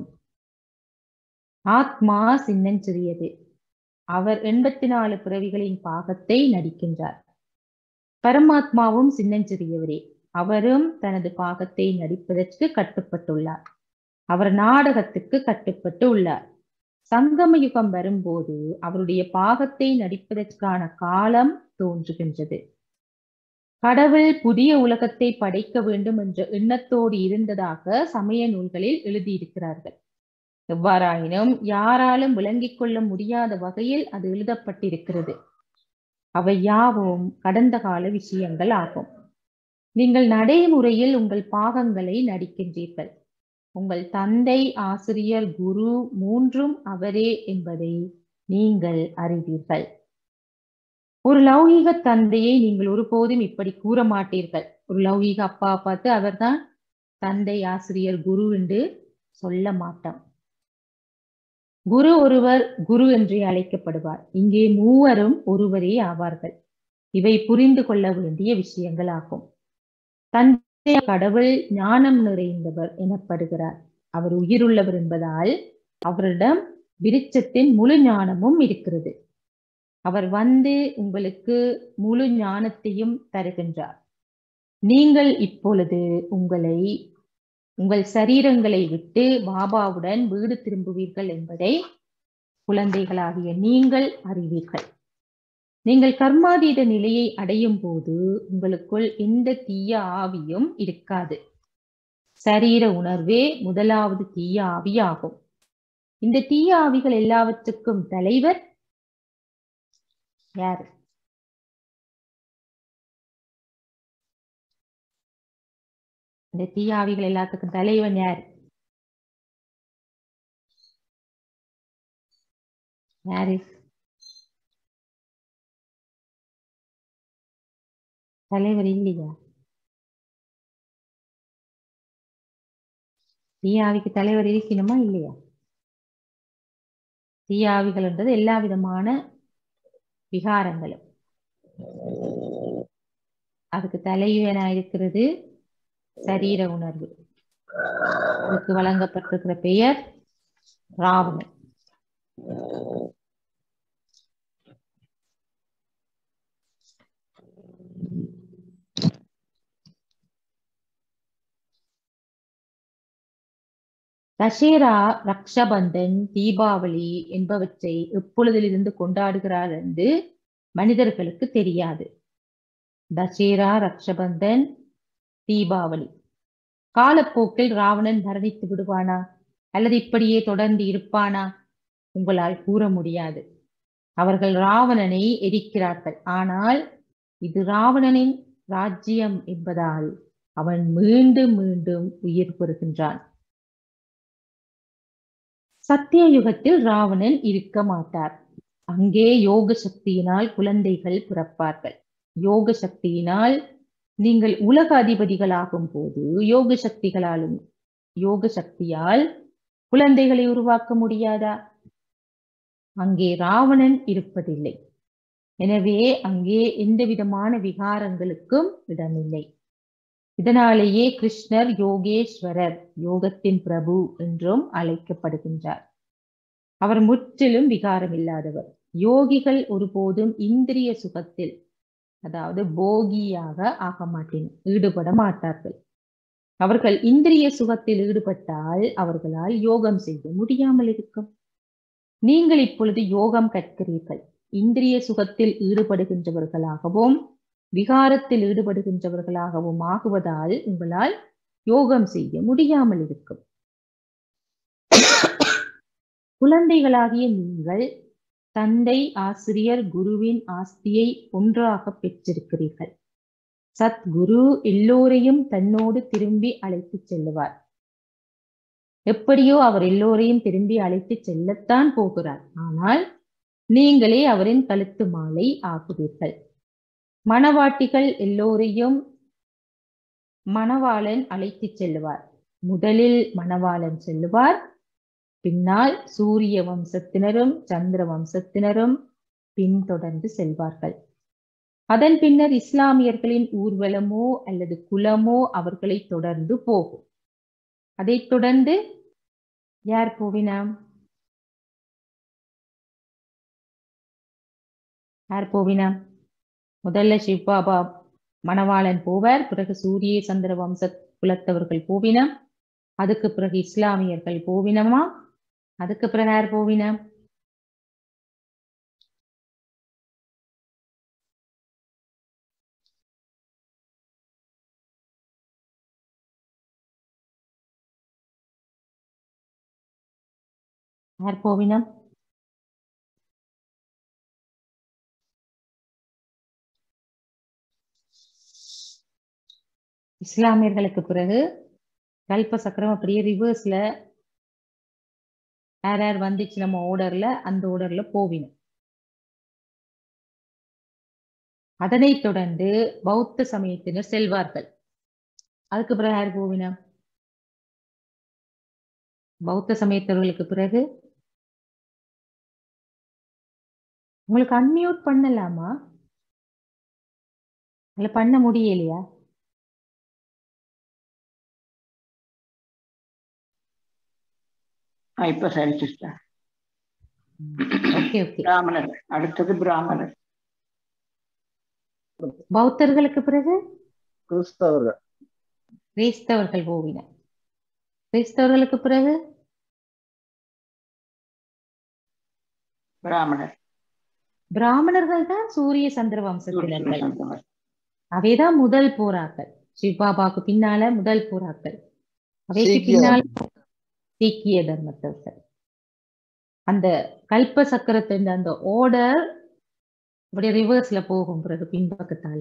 S1: ஆத்மா சின்னஞ்சிறியது அவர் எண்பத்தி நாலு பிறவிகளின் பாகத்தை நடிக்கின்றார் பரமாத்மாவும் சின்னஞ்சிறியவரே அவரும் தனது பாகத்தை நடிப்பதற்கு கட்டுப்பட்டுள்ளார் அவர் நாடகத்துக்கு கட்டுப்பட்டு உள்ளார் சங்கம யுகம் வரும்போது அவருடைய பாகத்தை நடிப்பதற்கான காலம் தோன்றுகின்றது கடவுள் புதிய உலகத்தை படைக்க வேண்டும் என்ற எண்ணத்தோடு இருந்ததாக சமய நூல்களில் எழுதியிருக்கிறார்கள் எவ்வாறாயினும் யாராலும் விளங்கிக் கொள்ள முடியாத வகையில் அது எழுதப்பட்டிருக்கிறது அவை யாவும் கடந்த கால விஷயங்கள் ஆகும் நீங்கள் நடைமுறையில் உங்கள் பாகங்களை நடிக்கின்றீர்கள் உங்கள் தந்தை ஆசிரியர் குரு மூன்றும் அவரே என்பதை நீங்கள் அறிவீர்கள் ஒரு லௌகீக தந்தையை நீங்கள் ஒருபோதும் இப்படி கூற மாட்டீர்கள் ஒரு லௌகீக அப்பா பார்த்து அவர்தான் தந்தை ஆசிரியர் குரு என்று சொல்ல மாட்டோம் குரு ஒருவர் குரு என்று அழைக்கப்படுவார் இங்கே மூவரும் ஒருவரே ஆவார்கள் இவை புரிந்து கொள்ள வேண்டிய விஷயங்கள் ஆகும் தந்தை கடவுள் ஞானம் நிறைந்தவர் எனப்படுகிறார் அவர் உயிருள்ளவர் என்பதால் அவரிடம் விருட்சத்தின் முழு ஞானமும் இருக்கிறது அவர் வந்து உங்களுக்கு முழு ஞானத்தையும் தருகின்றார் நீங்கள் இப்பொழுது உங்களை உங்கள் சரீரங்களை விட்டு பாபாவுடன் வீடு திரும்புவீர்கள் என்பதை குழந்தைகளாகிய நீங்கள் அறிவீர்கள் நீங்கள் கர்மாதீத நிலையை அடையும் போது உங்களுக்குள் எந்த தீய ஆவியும் இருக்காது சரீர உணர்வே முதலாவது தீய ஆவியாகும் இந்த தீய ஆவிகள் எல்லாவற்றுக்கும் தலைவர் யாரு இந்த தீய ஆவிகள் எல்லாத்துக்கும் தலைவன் யார் யாரு தலைவர் இல்லையா தீயாவிக்கு தலைவர் இருக்கணுமா இல்லையா தீயாவிகள்ன்றது எல்லா விதமான விகாரங்களும் அதுக்கு தலைவனா இருக்கிறது சரீர உணர்வு அதுக்கு வழங்கப்பட்டிருக்கிற பெயர் ராவணன் தசேரா ரக்ஷபந்தன் தீபாவளி என்பவற்றை எப்பொழுதிலிருந்து கொண்டாடுகிறார் என்று மனிதர்களுக்கு தெரியாது தசேரா ரக்ஷபந்தன் தீபாவளி காலப்போக்கில் ராவணன் மரணித்து விடுவானா அல்லது இப்படியே தொடர்ந்து இருப்பானா உங்களால் கூற முடியாது அவர்கள் ராவணனை எரிக்கிறார்கள் ஆனால் இது ராவணனின் ராஜ்யம் என்பதால் அவன் மீண்டும் மீண்டும் உயிர் பெறுகின்றான் சத்திய யுகத்தில் ராவணன் இருக்க மாட்டார் அங்கே யோக சக்தியினால் குழந்தைகள் பிறப்பார்கள் யோக சக்தியினால் நீங்கள் உலக அதிபதிகளாகும் போது யோக சக்திகளாலும் யோக சக்தியால் குழந்தைகளை உருவாக்க முடியாதா அங்கே ராவணன் இருப்பதில்லை எனவே அங்கே எந்த விதமான விகாரங்களுக்கும் இடமில்லை இதனாலேயே கிருஷ்ணர் யோகேஸ்வரர் யோகத்தின் பிரபு என்றும் அழைக்கப்படுகின்றார் அவர் முற்றிலும் விகாரம் இல்லாதவர் யோகிகள் ஒருபோதும் இந்திரிய சுகத்தில் அதாவது போகியாக ஆக மாட்டேன் ஈடுபட மாட்டார்கள் அவர்கள் இந்திரிய சுகத்தில் ஈடுபட்டால் அவர்களால் யோகம் செய்ய முடியாமல் இருக்கும் நீங்கள் இப்பொழுது யோகம் கற்கிறீர்கள் இந்திரிய சுகத்தில் ஈடுபடுகின்றவர்களாகவும் விகாரத்தில் ஈடுபடுகின்றவர்களாகவும் ஆகுவதால் உங்களால் யோகம் செய்ய முடியாமல் இருக்கும் குழந்தைகளாகிய நீங்கள் தந்தை ஆசிரியர் குருவின் ஆஸ்தியை ஒன்றாக பெற்றிருக்கிறீர்கள் சத்குரு எல்லோரையும் தன்னோடு திரும்பி அழைத்து செல்லுவார் எப்படியோ அவர் எல்லோரையும் திரும்பி அழைத்து செல்லத்தான் போகிறார் ஆனால் நீங்களே அவரின் கழுத்து மாலை ஆகுவீர்கள் மணவாட்டிகள் எல்லோரையும் மணவாளன் அழைத்து செல்லுவார் முதலில் மணவாளன் செல்லுவார் பின்னால் சூரிய வம்சத்தினரும் சந்திர வம்சத்தினரும் பின்தொடர்ந்து செல்வார்கள் அதன் பின்னர் இஸ்லாமியர்களின் ஊர்வலமோ அல்லது குலமோ அவர்களை தொடர்ந்து போகும் அதைத் தொடர்ந்து யார் போவினாம் யார் போவினாம் முதல்ல சிவ்பாபா மணவாளன் போவார் பிறகு சூரிய சந்திர வம்ச குலத்தவர்கள் போவினம் அதுக்கு பிறகு இஸ்லாமியர்கள் போவினமா அதுக்கு பிறகு யார் போவினம் யார் போவினம் இஸ்லாமியர்களுக்கு பிறகு கல்ப சக்கரம் அப்படியே ரிவர்ஸ்ல யார் யார் வந்துச்சு நம்ம ஓர்டர்ல அந்த ஓர்டர்ல போவினோம் அதனைத் தொடர்ந்து பௌத்த சமயத்தினர் செல்வார்கள் அதுக்கு பிறகு யார் போவினம் பௌத்த சமயத்தவர்களுக்கு பிறகு உங்களுக்கு அன்மியூட் பண்ணலாமா இல்ல பண்ண முடியலையா
S3: ஆ, இப்ப சரி சிஸ்டர்
S1: ஓகே ஓகே
S3: பிராமணர் அடுத்தது பிராமணர்
S1: பௌத்தர்களுக்கு பிறகு
S2: கிறிஸ்தவர்கள்
S1: கிறிஸ்தவர்கள் போவினர் கிறிஸ்தவர்களுக்கு பிறகு
S3: பிராமணர்
S1: பிராமணர்கள் தான் சூரிய சந்திர வம்சத்தினர்கள்
S3: சூரியசந்திரன்.
S1: அவைதான் முதல் போராக்கள் சிவபாபாவுக்கு பின்னால முதல் போராக்கள் அவைக்கு
S2: சீக்கிய
S1: பின்னால சீக்கிய தர்மத்தர்கள் அந்த கல்ப சக்கரத்தின் அந்த ஓர்டர் அப்படியே ரிவர்ஸ்ல போகும் பிறகு பின்பக்கத்தால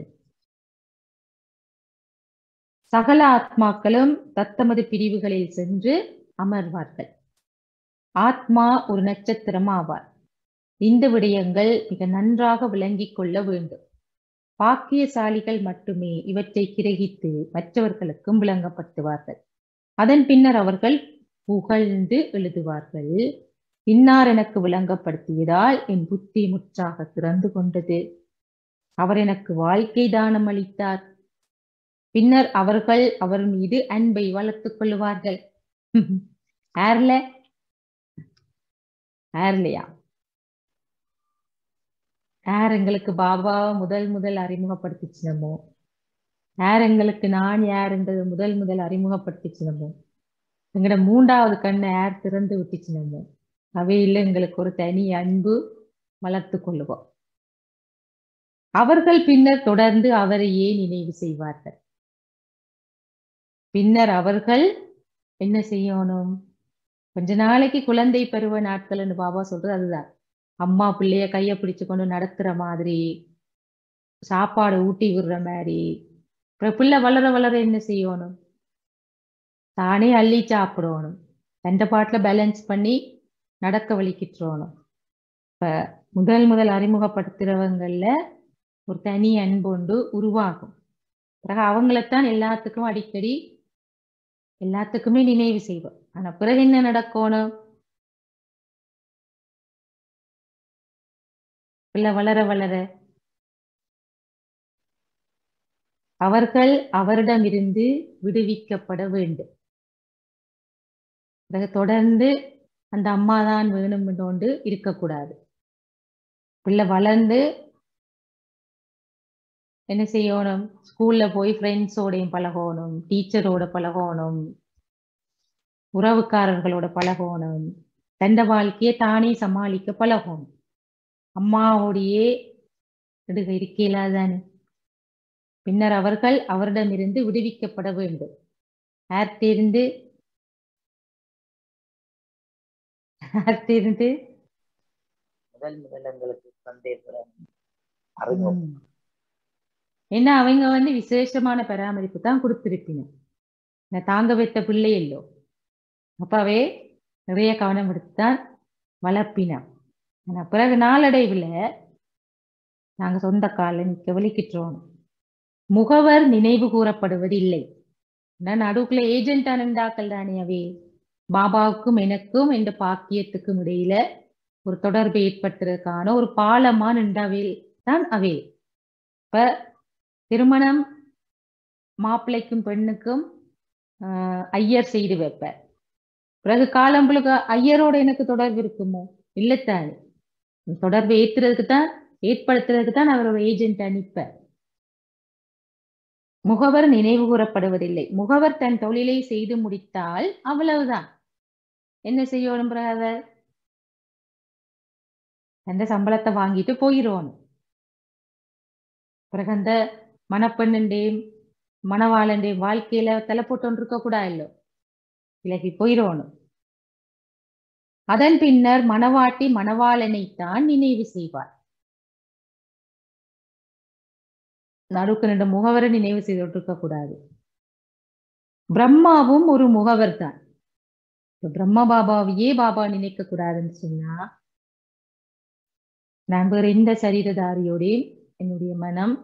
S1: சகல ஆத்மாக்களும் தத்தமது பிரிவுகளில் சென்று அமர்வார்கள் ஆத்மா ஒரு நட்சத்திரம் ஆவார் இந்த விடயங்கள் மிக நன்றாக விளங்கிக் கொள்ள வேண்டும் பாக்கியசாலிகள் மட்டுமே இவற்றை கிரகித்து மற்றவர்களுக்கும் விளங்கப்படுத்துவார்கள் அதன் பின்னர் அவர்கள் புகழ்ந்து எழுதுவார்கள் இன்னார் எனக்கு விளங்கப்படுத்தியதால் என் புத்தி முற்றாக திறந்து கொண்டது அவர் எனக்கு வாழ்க்கை தானம் அளித்தார் பின்னர் அவர்கள் அவர் மீது அன்பை வளர்த்துக் கொள்வார்கள் ஏர்ல ஏர்லையா யார் எங்களுக்கு பாபாவை முதல் முதல் அறிமுகப்படுத்திச்சினமோ யார் எங்களுக்கு நான் யாருன்றது முதல் முதல் அறிமுகப்படுத்திச்சினமோ எங்களோட மூன்றாவது கண்ணை யார் திறந்து விட்டுச்சினமோ அவையில் எங்களுக்கு ஒரு தனி அன்பு வளர்த்து கொள்ளுவோம் அவர்கள் பின்னர் தொடர்ந்து அவரையே நினைவு செய்வார்கள் பின்னர் அவர்கள் என்ன செய்யணும் கொஞ்ச நாளைக்கு குழந்தை பருவ நாட்கள்னு பாபா சொல்றது அதுதான் அம்மா பிள்ளைய கைய பிடிச்சு கொண்டு நடத்துற மாதிரி சாப்பாடு ஊட்டி விடுற மாதிரி அப்புறம் பிள்ளை வளர வளர என்ன செய்யணும் தானே அள்ளி சாப்பிடணும் ரெண்ட பாட்டுல பேலன்ஸ் பண்ணி நடக்க வலிக்கிட்டுறணும் இப்ப முதல் முதல் அறிமுகப்படுத்துறவங்கள்ல ஒரு தனி அன்பொண்டு உருவாகும் பிறகு அவங்களைத்தான் எல்லாத்துக்கும் அடிக்கடி எல்லாத்துக்குமே நினைவு செய்வோம் ஆனா பிறகு என்ன நடக்கணும் பிள்ளை வளர வளர அவர்கள் அவரிடமிருந்து விடுவிக்கப்பட வேண்டும் பிறகு தொடர்ந்து அந்த அம்மா தான் வேணும் கொண்டு இருக்கக்கூடாது பிள்ளை வளர்ந்து என்ன செய்யணும் ஸ்கூல்ல போய் ஃப்ரெண்ட்ஸோடையும் பழகணும் டீச்சரோட பழகணும் உறவுக்காரர்களோட பழகணும் தண்ட வாழ்க்கையை தானே சமாளிக்க பழகணும் அம்மாவோடையே நெடுக இருக்கலாதானே பின்னர் அவர்கள் அவரிடமிருந்து விடுவிக்கப்பட வேண்டும் யார்கிட்டிருந்து யார்கிட்டிருந்து
S4: முதல் முதல் எங்களுக்கு சந்தேகம் அறிமுகம்
S1: ம். ஏன்னா அவங்க வந்து விசேஷமான பராமரிப்பு தான் கொடுத்திருப்பினும் இந்த தாங்க வைத்த பிள்ளை இல்லோ அப்பாவே நிறைய கவனம் எடுத்துதான் வளர்ப்பினான் ஆனா பிறகு நாளடைவுல நாங்க சொந்த கால நிக்க வலிக்கிட்டோம் முகவர் நினைவு கூறப்படுவதில்லை ஏன்னா நடுவுக்குள்ள ஏஜென்ட் அனந்தாக்கள் தானே அவே பாபாவுக்கும் எனக்கும் இந்த பாக்கியத்துக்கும் இடையில ஒரு தொடர்பு ஏற்பட்டிருக்கான ஒரு பாலமா நின்றவில் தான் அவே இப்ப திருமணம் மாப்பிள்ளைக்கும் பெண்ணுக்கும் ஆஹ், ஐயர் செய்து வைப்பார் பிறகு காலம்பளுக்கு ஐயரோட எனக்கு தொடர்பு இருக்குமோ இல்லத்தானே தொடர்பு ஏத்துறதுக்கு தான் ஏற்படுத்துறதுக்கு தான் அவர் ஒரு ஏஜென்ட் அனுப்பார் முகவர் நினைவு கூறப்படுவதில்லை முகவர் தன் தொழிலை செய்து முடித்தால் அவ்வளவுதான் என்ன செய்யணும் பிரதர் அந்த சம்பளத்தை வாங்கிட்டு போயிடுவோம் பிறகு அந்த மணப்பெண்ணுண்டேம் மணவாளண்டேம் வாழ்க்கையில தலை போட்டு இருக்க கூடாது இல்லோ விலகி போயிடணும் அதன் பின்னர் மணவாட்டி மணவாளனைத்தான் நினைவு செய்வார் நடுக்கு ரெண்டு முகவரை நினைவு செய்துட்டு இருக்க கூடாது பிரம்மாவும் ஒரு முகவர் தான் இப்ப பிரம்ம பாபாவையே பாபா நினைக்க கூடாதுன்னு சொன்னா நான் வேற எந்த சரீரதாரியோடையும் என்னுடைய மனம்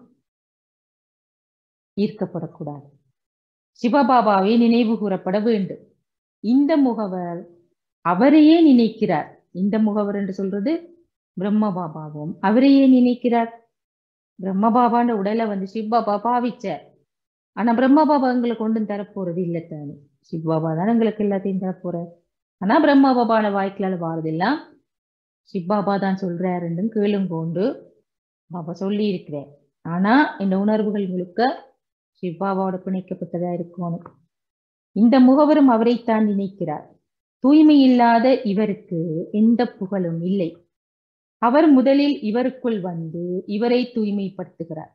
S1: ஈர்க்கப்படக்கூடாது சிவபாபாவை நினைவு கூறப்பட வேண்டும் இந்த முகவர் அவரையே நினைக்கிறார் இந்த முகவர் என்று சொல்றது பிரம்ம பாபாவும் அவரையே நினைக்கிறார் பிரம்ம பாபான்ற உடலை வந்து சிவபாபா பாவிச்சார் ஆனா பிரம்ம பாபா எங்களுக்கு ஒன்றும் தரப்போறது இல்லை தானே சிவபாபா தான் எங்களுக்கு எல்லாத்தையும் தரப்போறார் ஆனா பிரம்ம பாபான வாய்க்கலால வாரதெல்லாம் சிவபாபா தான் சொல்றாருன்னு கேளுங்கோண்டு பாபா சொல்லி இருக்கிறேன் ஆனா இந்த உணர்வுகள் முழுக்க சிவபாபாவோட பிணைக்கப்பட்டதா இருக்கணும் இந்த முகவரும் அவரைத்தான் நினைக்கிறார் தூய்மை இல்லாத இவருக்கு எந்த புகழும் இல்லை அவர் முதலில் இவருக்குள் வந்து இவரை தூய்மைப்படுத்துகிறார்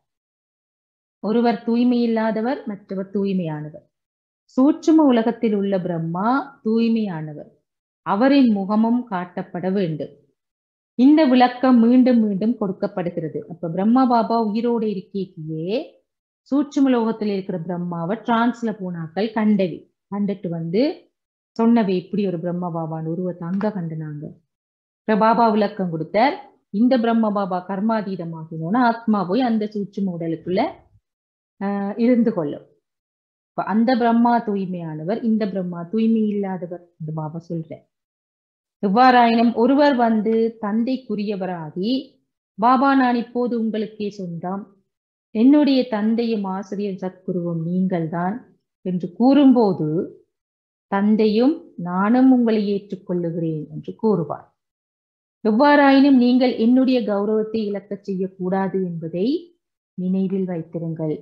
S1: ஒருவர் தூய்மை இல்லாதவர் மற்றவர் தூய்மையானவர் சூட்சும உலகத்தில் உள்ள பிரம்மா தூய்மையானவர் அவரின் முகமும் காட்டப்பட வேண்டும் இந்த விளக்கம் மீண்டும் மீண்டும் கொடுக்கப்படுகிறது அப்ப பிரம்மா பாபா உயிரோடு இருக்கையே சூட்சும லோகத்தில் இருக்கிற பிரம்மாவை டிரான்ஸ்ல போனாக்கள் கண்டவி கண்டுட்டு வந்து சொன்னவை இப்படி ஒரு பிரம்ம பாபான்னு உருவத்தை அங்க கண்டுனாங்க இப்ப பாபா விளக்கம் கொடுத்தார் இந்த பிரம்ம பாபா கர்மாதீதமாகினோன்னா ஆத்மா போய் அந்த சூட்சும உடலுக்குள்ள ஆஹ் இருந்து கொள்ளும் இப்ப அந்த பிரம்மா தூய்மையானவர் இந்த பிரம்மா தூய்மை இல்லாதவர் என்று பாபா சொல்றேன் எவ்வாறாயினும் ஒருவர் வந்து தந்தைக்குரியவராகி பாபா நான் இப்போது உங்களுக்கே சொந்தம் என்னுடைய தந்தையும் ஆசிரியர் சத்குருவும் நீங்கள்தான் என்று கூறும்போது தந்தையும் நானும் உங்களை ஏற்றுக்கொள்ளுகிறேன் என்று கூறுவார் எவ்வாறாயினும் நீங்கள் என்னுடைய கௌரவத்தை இழக்கச் செய்யக்கூடாது என்பதை நினைவில் வைத்திருங்கள்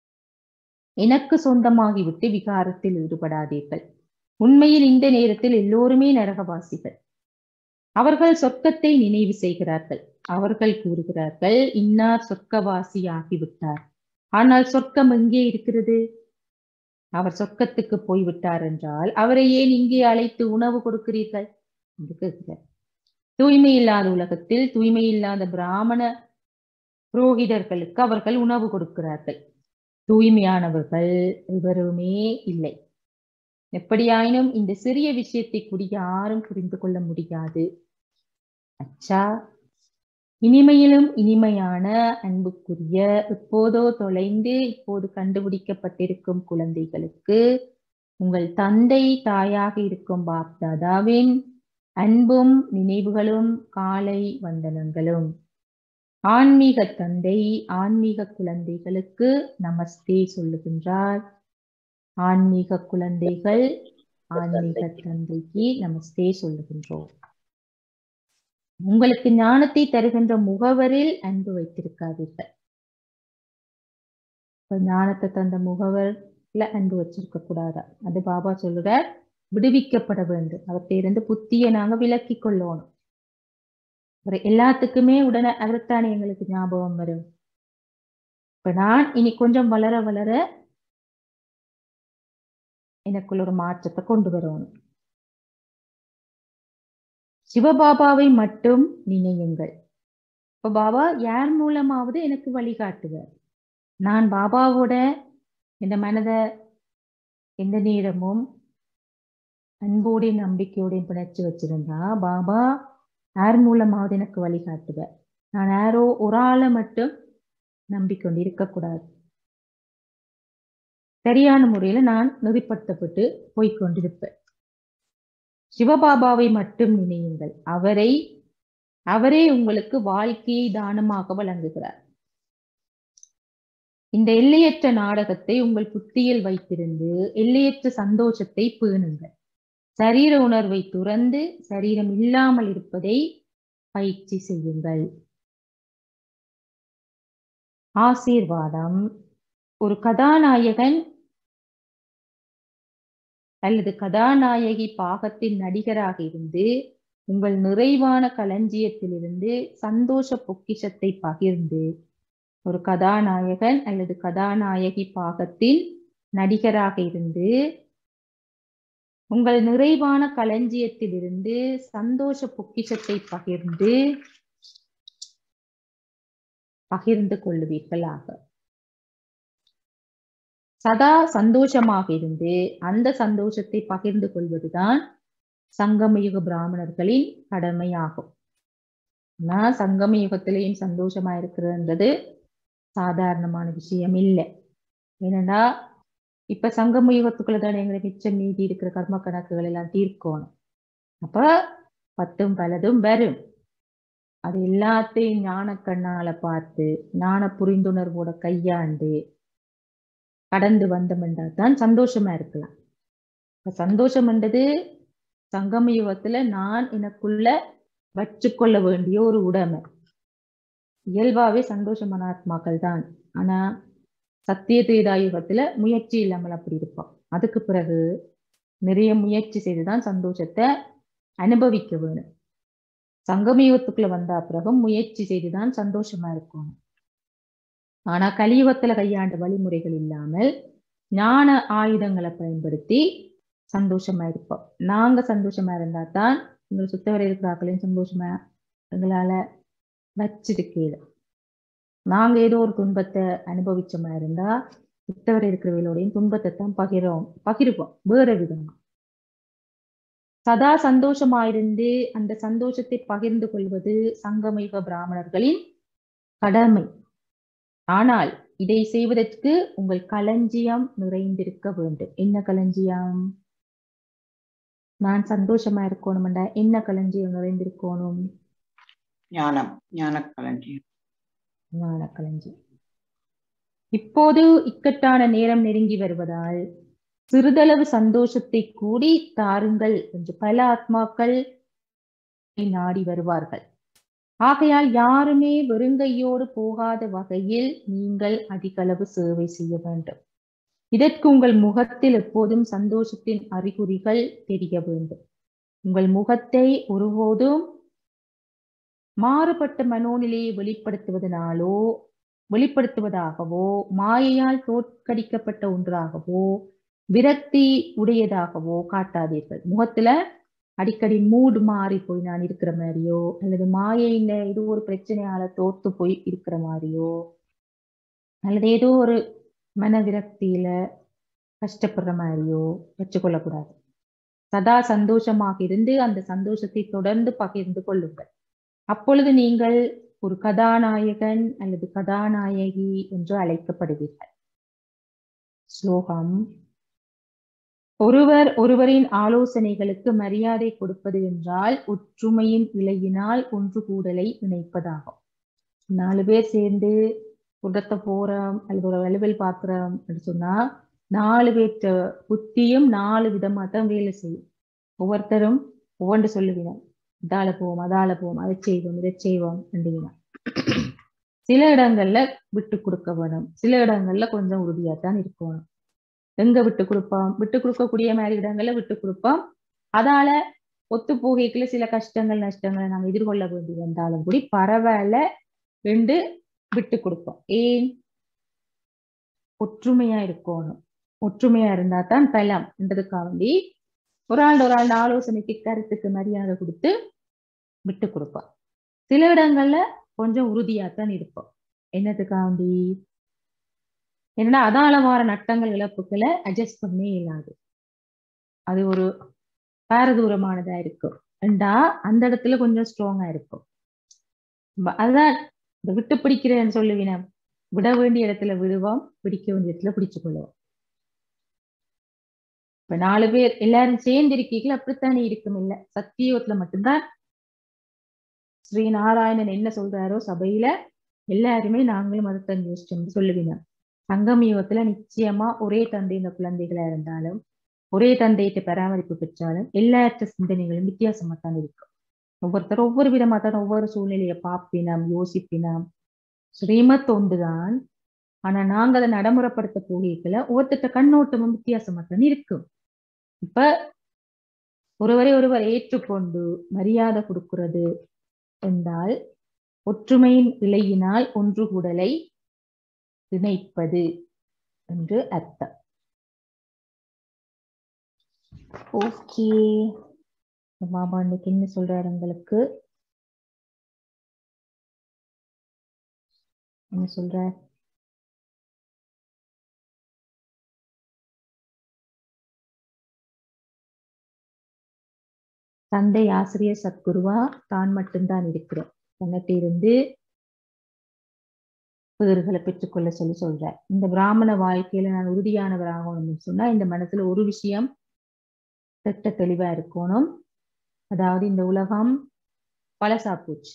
S1: எனக்கு சொந்தமாகிவிட்டு விகாரத்தில் ஈடுபடாதீர்கள் உண்மையில் இந்த நேரத்தில் எல்லோருமே நரகவாசிகள் அவர்கள் சொர்க்கத்தை நினைவு செய்கிறார்கள் அவர்கள் கூறுகிறார்கள் இன்னார் சொர்க்கவாசி ஆகிவிட்டார் ஆனால் சொர்க்கம் எங்கே இருக்கிறது அவர் சொர்க்கத்துக்கு போய்விட்டார் என்றால் அவரை ஏன் இங்கே அழைத்து உணவு கொடுக்கிறீர்கள் என்று கேட்கிறார் தூய்மை இல்லாத உலகத்தில் தூய்மை இல்லாத பிராமண புரோகிதர்களுக்கு அவர்கள் உணவு கொடுக்கிறார்கள் தூய்மையானவர்கள் எவருமே இல்லை எப்படியாயினும் இந்த சிறிய விஷயத்தை கூட யாரும் புரிந்து கொள்ள முடியாது அச்சா இனிமையிலும் இனிமையான அன்புக்குரிய இப்போதோ தொலைந்து இப்போது கண்டுபிடிக்கப்பட்டிருக்கும் குழந்தைகளுக்கு உங்கள் தந்தை தாயாக இருக்கும் பாப்தாதாவின் அன்பும் நினைவுகளும் காலை வந்தனங்களும் ஆன்மீக தந்தை ஆன்மீக குழந்தைகளுக்கு நமஸ்தே சொல்லுகின்றார் ஆன்மீக குழந்தைகள் ஆன்மீக தந்தைக்கு நமஸ்தே சொல்லுகின்றோம் உங்களுக்கு ஞானத்தை தருகின்ற முகவரில் அன்பு வைத்திருக்காதீர்கள் இப்ப ஞானத்தை தந்த முகவர்ல அன்பு வச்சிருக்க கூடாதா அது பாபா சொல்லுறார் விடுவிக்கப்பட வேண்டும் அவர்கிட்ட இருந்து புத்தியை நாங்க விலக்கி கொள்ளணும் அவர் எல்லாத்துக்குமே உடனே அவர்த்தானே எங்களுக்கு ஞாபகம் வரும் இப்ப நான் இனி கொஞ்சம் வளர வளர எனக்குள்ள ஒரு மாற்றத்தை கொண்டு வரணும் சிவபாபாவை மட்டும் நினையுங்கள் இப்ப பாபா யார் மூலமாவது எனக்கு வழிகாட்டுவார் நான் பாபாவோட இந்த மனதை எந்த நேரமும் அன்போடையும் நம்பிக்கையோடையும் பிணைச்சு வச்சிருந்தா பாபா யார் மூலமாவது எனக்கு வழிகாட்டுவார் நான் யாரோ ஒரு ஆளை மட்டும் நம்பிக்கொண்டு இருக்கக்கூடாது சரியான முறையில நான் நெறிப்படுத்தப்பட்டு போய்கொண்டிருப்பேன் சிவபாபாவை மட்டும் நினையுங்கள் அவரை அவரே உங்களுக்கு வாழ்க்கையை தானமாக வழங்குகிறார் இந்த எல்லையற்ற நாடகத்தை உங்கள் புத்தியில் வைத்திருந்து எல்லையற்ற சந்தோஷத்தை பேணுங்கள் சரீர உணர்வை துறந்து சரீரம் இல்லாமல் இருப்பதை பயிற்சி செய்யுங்கள் ஆசீர்வாதம் ஒரு கதாநாயகன் அல்லது கதாநாயகி பாகத்தின் நடிகராக இருந்து உங்கள் நிறைவான களஞ்சியத்திலிருந்து சந்தோஷ பொக்கிஷத்தை பகிர்ந்து ஒரு கதாநாயகன் அல்லது கதாநாயகி பாகத்தின் நடிகராக இருந்து உங்கள் நிறைவான களஞ்சியத்திலிருந்து சந்தோஷ பொக்கிஷத்தை பகிர்ந்து பகிர்ந்து கொள்ளுவீர்களாக சதா சந்தோஷமாக இருந்து அந்த சந்தோஷத்தை பகிர்ந்து கொள்வதுதான் சங்கமயுக பிராமணர்களின் கடமையாகும் ஆனா சங்கம யுகத்திலேயும் சந்தோஷமா இருக்கிறதுன்றது சாதாரணமான விஷயம் இல்லை ஏனண்டா இப்ப சங்கம யுகத்துக்குள்ள தானே எங்களை மிச்சம் மீதி இருக்கிற கர்ம கணக்குகள் எல்லாம் தீர்க்கணும் அப்ப பத்தும் பலதும் வரும் அது எல்லாத்தையும் ஞான கண்ணால பார்த்து ஞான புரிந்துணர்வோட கையாண்டு கடந்து வந்தோம்ன்றா தான் சந்தோஷமா இருக்கலாம் இப்ப சந்தோஷம்ன்றது சங்கம யுகத்துல நான் எனக்குள்ள வச்சுக்கொள்ள வேண்டிய ஒரு உடைமை இயல்பாவே சந்தோஷமான ஆத்மாக்கள் தான் ஆனா சத்திய திரேதாயுகத்துல முயற்சி இல்லாமல் அப்படி இருப்போம் அதுக்கு பிறகு நிறைய முயற்சி செய்துதான் சந்தோஷத்தை அனுபவிக்க வேணும் சங்கமயுகத்துக்குள்ள வந்த பிறகு முயற்சி செய்துதான் சந்தோஷமா இருக்கணும் ஆனா கலியுகத்துல கையாண்ட வழிமுறைகள் இல்லாமல் ஞான ஆயுதங்களை பயன்படுத்தி சந்தோஷமா இருப்போம் நாங்க சந்தோஷமா இருந்தா தான் எங்களை சுத்தவரை இருக்கிறார்களையும் சந்தோஷமா எங்களால வச்சிருக்கீங்க நாங்க ஏதோ ஒரு துன்பத்தை அனுபவிச்சோமா இருந்தா சுத்தவரை இருக்கிறவர்களோடையும் துன்பத்தை தான் பகிரோம் பகிர்வோம் வேற விதமா சதா சந்தோஷமாயிருந்து அந்த சந்தோஷத்தை பகிர்ந்து கொள்வது சங்கமிக பிராமணர்களின் கடமை ஆனால் இதை செய்வதற்கு உங்கள் களஞ்சியம் நிறைந்திருக்க வேண்டும் என்ன களஞ்சியம் நான் சந்தோஷமா இருக்கணும்டா என்ன களஞ்சியம் நிறைந்திருக்கணும்
S3: ஞானம் ஞான களஞ்சியம்
S1: ஞான களஞ்சியம் இப்போது இக்கட்டான நேரம் நெருங்கி வருவதால் சிறிதளவு சந்தோஷத்தை கூடி தாருங்கள் என்று பல ஆத்மாக்கள் நாடி வருவார்கள் ஆகையால் யாருமே வெறுங்கையோடு போகாத வகையில் நீங்கள் அதிகளவு சேவை செய்ய வேண்டும் இதற்கு உங்கள் முகத்தில் எப்போதும் சந்தோஷத்தின் அறிகுறிகள் தெரிய வேண்டும் உங்கள் முகத்தை ஒருபோதும் மாறுபட்ட மனோநிலையை வெளிப்படுத்துவதனாலோ வெளிப்படுத்துவதாகவோ மாயையால் தோற்கடிக்கப்பட்ட ஒன்றாகவோ விரக்தி உடையதாகவோ காட்டாதீர்கள் முகத்துல அடிக்கடி மூடு மாறி போய் நான் இருக்கிற மாதிரியோ அல்லது மாயையில ஏதோ ஒரு பிரச்சனையால தோத்து போய் இருக்கிற மாதிரியோ அல்லது ஏதோ ஒரு மன விரக்தியில கஷ்டப்படுற மாதிரியோ வச்சுக்கொள்ளக்கூடாது சதா சந்தோஷமாக இருந்து அந்த சந்தோஷத்தை தொடர்ந்து பகிர்ந்து கொள்ளுங்கள் அப்பொழுது நீங்கள் ஒரு கதாநாயகன் அல்லது கதாநாயகி என்று அழைக்கப்படுவீர்கள் ஸ்லோகம் ஒருவர் ஒருவரின் ஆலோசனைகளுக்கு மரியாதை கொடுப்பது என்றால் ஒற்றுமையின் விலையினால் ஒன்று கூடலை இணைப்பதாகும் நாலு பேர் சேர்ந்து குடத்தை போறோம் அல்லது ஒரு வலுவல் பார்க்கிறோம் அப்படின்னு சொன்னா நாலு பேர்த்த புத்தியும் நாலு விதமா தான் வேலை செய்யும் ஒவ்வொருத்தரும் ஒவ்வொன்று சொல்லுவினோம் இதால போவோம் அதால போவோம் அதை செய்வோம் இதை செய்வோம் அப்படின்னா சில இடங்கள்ல விட்டு கொடுக்க வேணும் சில இடங்கள்ல கொஞ்சம் உறுதியாத்தான் இருக்கணும் எங்க விட்டு கொடுப்போம் விட்டு கொடுக்கக்கூடிய மாதிரி இடங்கள்ல விட்டு கொடுப்போம் அதால ஒத்து போகைக்குள்ள சில கஷ்டங்கள் நஷ்டங்களை நாங்க எதிர்கொள்ள வேண்டி வந்தாலும் கூடி பரவாயில்ல ரெண்டு விட்டு கொடுப்போம் ஏன் ஒற்றுமையா இருக்கணும் ஒற்றுமையா இருந்தா தான் பலம் என்றதுக்காக வேண்டி ஒரு ஆள் ஒரு ஆள் ஆலோசனைக்கு கருத்துக்கு மரியாதை கொடுத்து விட்டு கொடுப்போம் சில இடங்கள்ல கொஞ்சம் உறுதியாத்தான் இருப்போம் என்னத்துக்காண்டி என்னன்னா அதால வார நட்டங்கள் இழப்புகளை அட்ஜஸ்ட் பண்ணே இல்லாது அது ஒரு பாரதூரமானதா இருக்கும் ரெண்டா அந்த இடத்துல கொஞ்சம் ஸ்ட்ராங்கா இருக்கும் அதுதான் இந்த விட்டு பிடிக்கிறேன்னு சொல்லுவின விட வேண்டிய இடத்துல விடுவோம் பிடிக்க வேண்டிய இடத்துல பிடிச்சு கொள்வோம் இப்ப நாலு பேர் எல்லாரும் சேர்ந்து இருக்கீங்களா அப்படித்தானே இருக்கும் இல்ல சத்தியோகத்துல மட்டும்தான் ஸ்ரீ நாராயணன் என்ன சொல்றாரோ சபையில எல்லாருமே நாங்களும் அதைத்தான் யோசிச்சோம் சொல்லுவீங்க சங்கமயுகத்துல நிச்சயமா ஒரே தந்தையின் குழந்தைகளா இருந்தாலும் ஒரே தந்தையிட்ட பராமரிப்பு பெற்றாலும் எல்லாற்ற சிந்தனைகளும் வித்தியாசமா தான் இருக்கும் ஒவ்வொருத்தர் ஒவ்வொரு விதமா தான் ஒவ்வொரு சூழ்நிலையை பார்ப்பினம் யோசிப்பினம் ஸ்ரீமத் ஒன்றுதான் ஆனா நாங்க அதை நடைமுறைப்படுத்த போகல ஒவ்வொருத்த கண்ணோட்டமும் வித்தியாசமா தான் இருக்கும் இப்ப ஒருவரை ஒருவர் ஏற்றுக்கொண்டு மரியாதை கொடுக்கிறது என்றால் ஒற்றுமையின் இலையினால் ஒன்று கூடலை இணைப்பது என்று அர்த்தம் ஓகே பாபா இன்னைக்கு என்ன சொல்றாரு உங்களுக்கு என்ன சொல்றார் தந்தை ஆசிரியர் சத்குருவா தான் மட்டும்தான் இருக்கிறேன் தன்னிட்ட இருந்து பேறுகளை பெற்றுக்கொள்ள சொல்லி சொல்றார் இந்த பிராமண வாழ்க்கையில நான் உறுதியானவராகணும்னு சொன்னா இந்த மனசுல ஒரு விஷயம் திட்ட தெளிவா இருக்கணும் அதாவது இந்த உலகம் பழசா போச்சு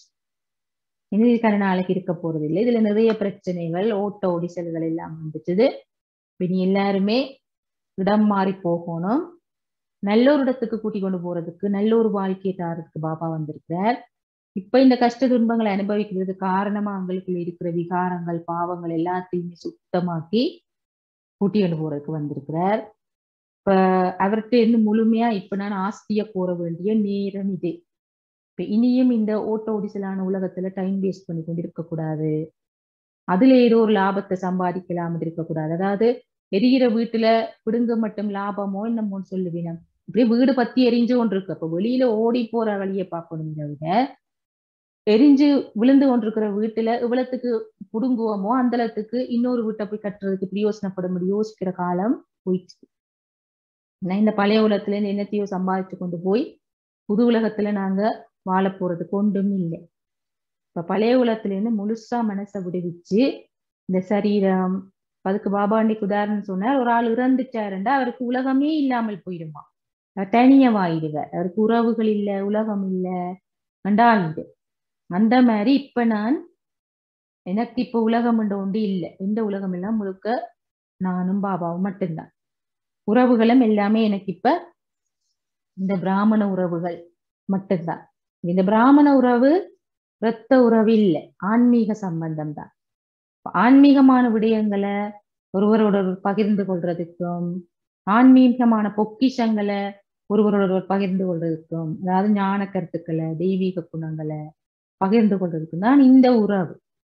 S1: இனி இதுக்கான நாளைக்கு இருக்க போறது இல்லை இதுல நிறைய பிரச்சனைகள் ஓட்ட ஒடிசல்கள் எல்லாம் வந்துச்சுது இனி எல்லாருமே இடம் மாறி போகணும் நல்ல ஒரு இடத்துக்கு கூட்டி கொண்டு போறதுக்கு நல்ல ஒரு வாழ்க்கையை தாரதுக்கு பாபா வந்திருக்கிறார் இப்ப இந்த கஷ்ட துன்பங்களை அனுபவிக்கிறது காரணமா அவங்களுக்குள்ள இருக்கிற விகாரங்கள் பாவங்கள் எல்லாத்தையுமே சுத்தமாக்கி கூட்டி கொண்டு போறதுக்கு வந்திருக்கிறார் இப்ப அவர்கிட்ட இருந்து முழுமையா இப்ப நான் ஆஸ்திய கோர வேண்டிய நேரம் இது இப்ப இனியும் இந்த ஓட்ட ஓடிசலான உலகத்துல டைம் வேஸ்ட் பண்ணி கொண்டு இருக்கக்கூடாது அதுல ஏதோ ஒரு லாபத்தை சம்பாதிக்கலாம் இருக்கக்கூடாது அதாவது எரிகிற வீட்டுல பிடுங்க மட்டும் லாபமோ என்னமோ சொல்லுவீனம் இப்படி வீடு பத்தி எரிஞ்சு கொண்டு இருக்கு அப்ப வெளியில ஓடி போற வழியை பார்க்கணும் இதை விட எரிஞ்சு விழுந்து கொண்டிருக்கிற வீட்டுல இவ்வளத்துக்கு புடுங்குவோமோ அந்த அளத்துக்கு இன்னொரு வீட்டை போய் கட்டுறதுக்கு பிரயோசனப்படும் யோசிக்கிற காலம் போயிடுச்சு நான் இந்த பழைய உலகத்துல இருந்து என்னத்தையோ சம்பாதிச்சு கொண்டு போய் புது உலகத்துல நாங்க வாழ போறதுக்கு ஒன்றும் இல்லை இப்ப பழைய உலகத்துல இருந்து முழுசா மனசை விடுவிச்சு இந்த சரீரம் அதுக்கு பாபா அன்னைக்கு உதாரணம் சொன்னார் ஒரு ஆள் இறந்துட்டாருண்டா அவருக்கு உலகமே இல்லாமல் போயிடுமா தனியவாயிடுவார் அவருக்கு உறவுகள் இல்லை உலகம் இல்லை கண்டாளுண்டு அந்த மாதிரி இப்ப நான் எனக்கு இப்ப உலகம் என்ற ஒன்று இல்லை எந்த உலகம் எல்லாம் முழுக்க நானும் பாபாவும் மட்டும்தான் உறவுகளும் எல்லாமே எனக்கு இப்ப இந்த பிராமண உறவுகள் மட்டும்தான் இந்த பிராமண உறவு இரத்த உறவு இல்லை ஆன்மீக சம்பந்தம் தான் ஆன்மீகமான விடயங்களை ஒருவரோட பகிர்ந்து கொள்றதுக்கும் ஆன்மீகமான பொக்கிஷங்களை ஒருவரோட பகிர்ந்து கொள்றதுக்கும் அதாவது ஞான கருத்துக்களை தெய்வீக குணங்களை பகிர்ந்து கொள்றதுக்கும் தான் இந்த உறவு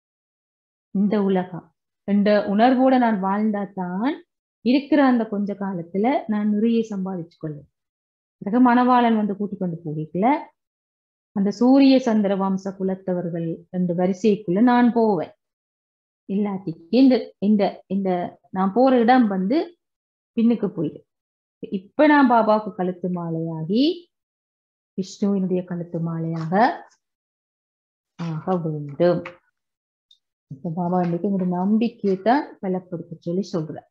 S1: இந்த உலகம் என்ற உணர்வோட நான் வாழ்ந்தா தான் இருக்கிற அந்த கொஞ்ச காலத்துல நான் நிறைய சம்பாதிச்சு கொள்வேன் பிறகு மணவாளன் வந்து கூட்டிக் கொண்டு போகல அந்த சூரிய சந்திர வம்ச குலத்தவர்கள் என்ற வரிசைக்குள்ள நான் போவேன் இல்லாட்டிக்கு இந்த இந்த இந்த நான் போற இடம் வந்து பின்னுக்கு போயிடு இப்ப நான் பாபாவுக்கு கழுத்து மாலையாகி விஷ்ணுவினுடைய கழுத்து மாலையாக ஆக வேண்டும் இப்ப பாபா இன்னைக்கு உங்களுடைய நம்பிக்கையை தான் பலப்படுத்த சொல்லி சொல்றேன்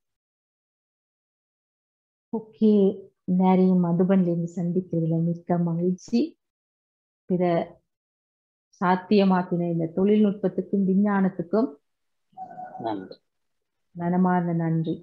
S1: ஓகே நிறைய மதுபன்ல இருந்து சந்திக்கிறதுல மிக்க மகிழ்ச்சி பிற சாத்தியமாக்கின இந்த தொழில்நுட்பத்துக்கும் விஞ்ஞானத்துக்கும்
S4: நன்றி
S1: மனமார்ந்த நன்றி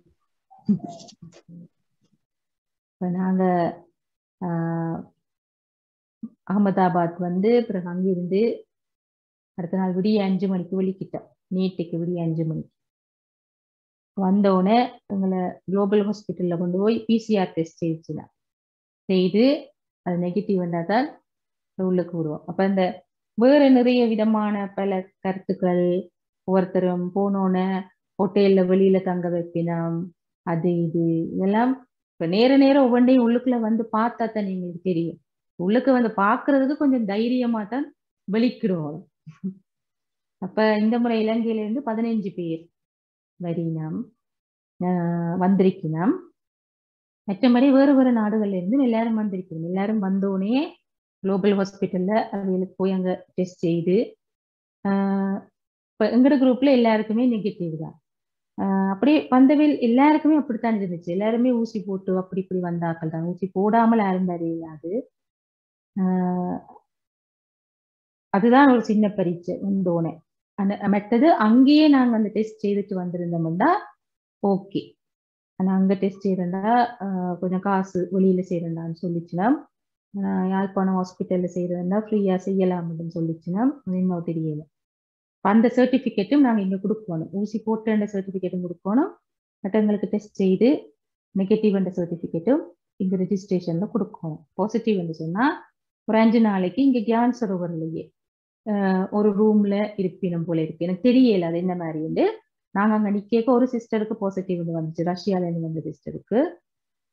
S1: இப்ப நாங்க ஆஹ் அகமதாபாத் வந்து பிறகு அங்கிருந்து அடுத்த நாள் விடிய அஞ்சு மணிக்கு வெளிக்கிட்டோம் நீட்டுக்கு விடிய அஞ்சு மணிக்கு வந்தோடனே எங்களை குளோபல் ஹாஸ்பிட்டல்ல கொண்டு போய் பிசிஆர் டெஸ்ட் செய்துச்சுனா செய்து அது நெகட்டிவ் வந்தால் தான் உள்ளுக்கு விடுவோம் அப்ப இந்த வேற நிறைய விதமான பல கருத்துக்கள் ஒவ்வொருத்தரும் போனோன்னே ஹோட்டல்ல வெளியில தங்க வைப்பினம் அது இது இதெல்லாம் இப்ப நேர நேரம் ஒவ்வொன்றையும் உள்ளுக்குள்ள வந்து பார்த்தா தான் எங்களுக்கு தெரியும் உள்ளுக்கு வந்து பாக்குறதுக்கு கொஞ்சம் தைரியமா தான் வெளிக்கிடுவோம் அப்ப இந்த முறை இலங்கையில இருந்து பதினைஞ்சு பேர் வரினம் வந்திருக்கணும் மற்றபடி வேறு வேறு நாடுகள்ல இருந்து எல்லாரும் வந்திருக்கணும் எல்லாரும் வந்தோடனே குளோபல் ஹாஸ்பிட்டல்ல அவங்களுக்கு போய் அங்க டெஸ்ட் செய்து இப்போ எங்கட குரூப்ல எல்லாருக்குமே நெகட்டிவ் தான் அப்படியே வந்தவில் எல்லாருக்குமே அப்படித்தான் இருந்துச்சு எல்லாருமே ஊசி போட்டு அப்படி இப்படி வந்தாக்கள் தான் ஊசி போடாமல் யாரும் வரையாது அதுதான் ஒரு சின்ன பரீட்சை வந்தோனே அந்த மற்றது அங்கேயே நாங்க அந்த டெஸ்ட் செய்துட்டு வந்திருந்தோம்னா ஓகே ஆனா அங்க டெஸ்ட் செய்யறா கொஞ்சம் காசு வெளியில செய்யறதான்னு சொல்லிச்சுன்னா யாழ்ப்பாணம் ஹாஸ்பிட்டல்ல செய்யறதா ஃப்ரீயா செய்யலாம் அப்படின்னு சொல்லிச்சுன்னா இன்னும் தெரியல அந்த சர்டிஃபிகேட்டும் நாங்கள் இங்கே கொடுக்கணும் ஊசி போட்ட சர்டிஃபிகேட்டும் கொடுக்கணும் மற்றவங்களுக்கு டெஸ்ட் செய்து நெகட்டிவ் என்ற சர்டிஃபிகேட்டும் இங்கே ரெஜிஸ்ட்ரேஷன்ல கொடுக்கணும் பாசிட்டிவ் என்று சொன்னால் ஒரு அஞ்சு நாளைக்கு இங்கே கியான் சரோவர்லையே ஒரு ரூம்ல இருப்பினம் போல இருக்கு எனக்கு தெரியல அது என்ன மாதிரி நாங்கள் அங்கே நிற்க ஒரு சிஸ்டருக்கு பாசிட்டிவ் வந்துச்சு ரஷ்யால இருந்து வந்த சிஸ்டருக்கு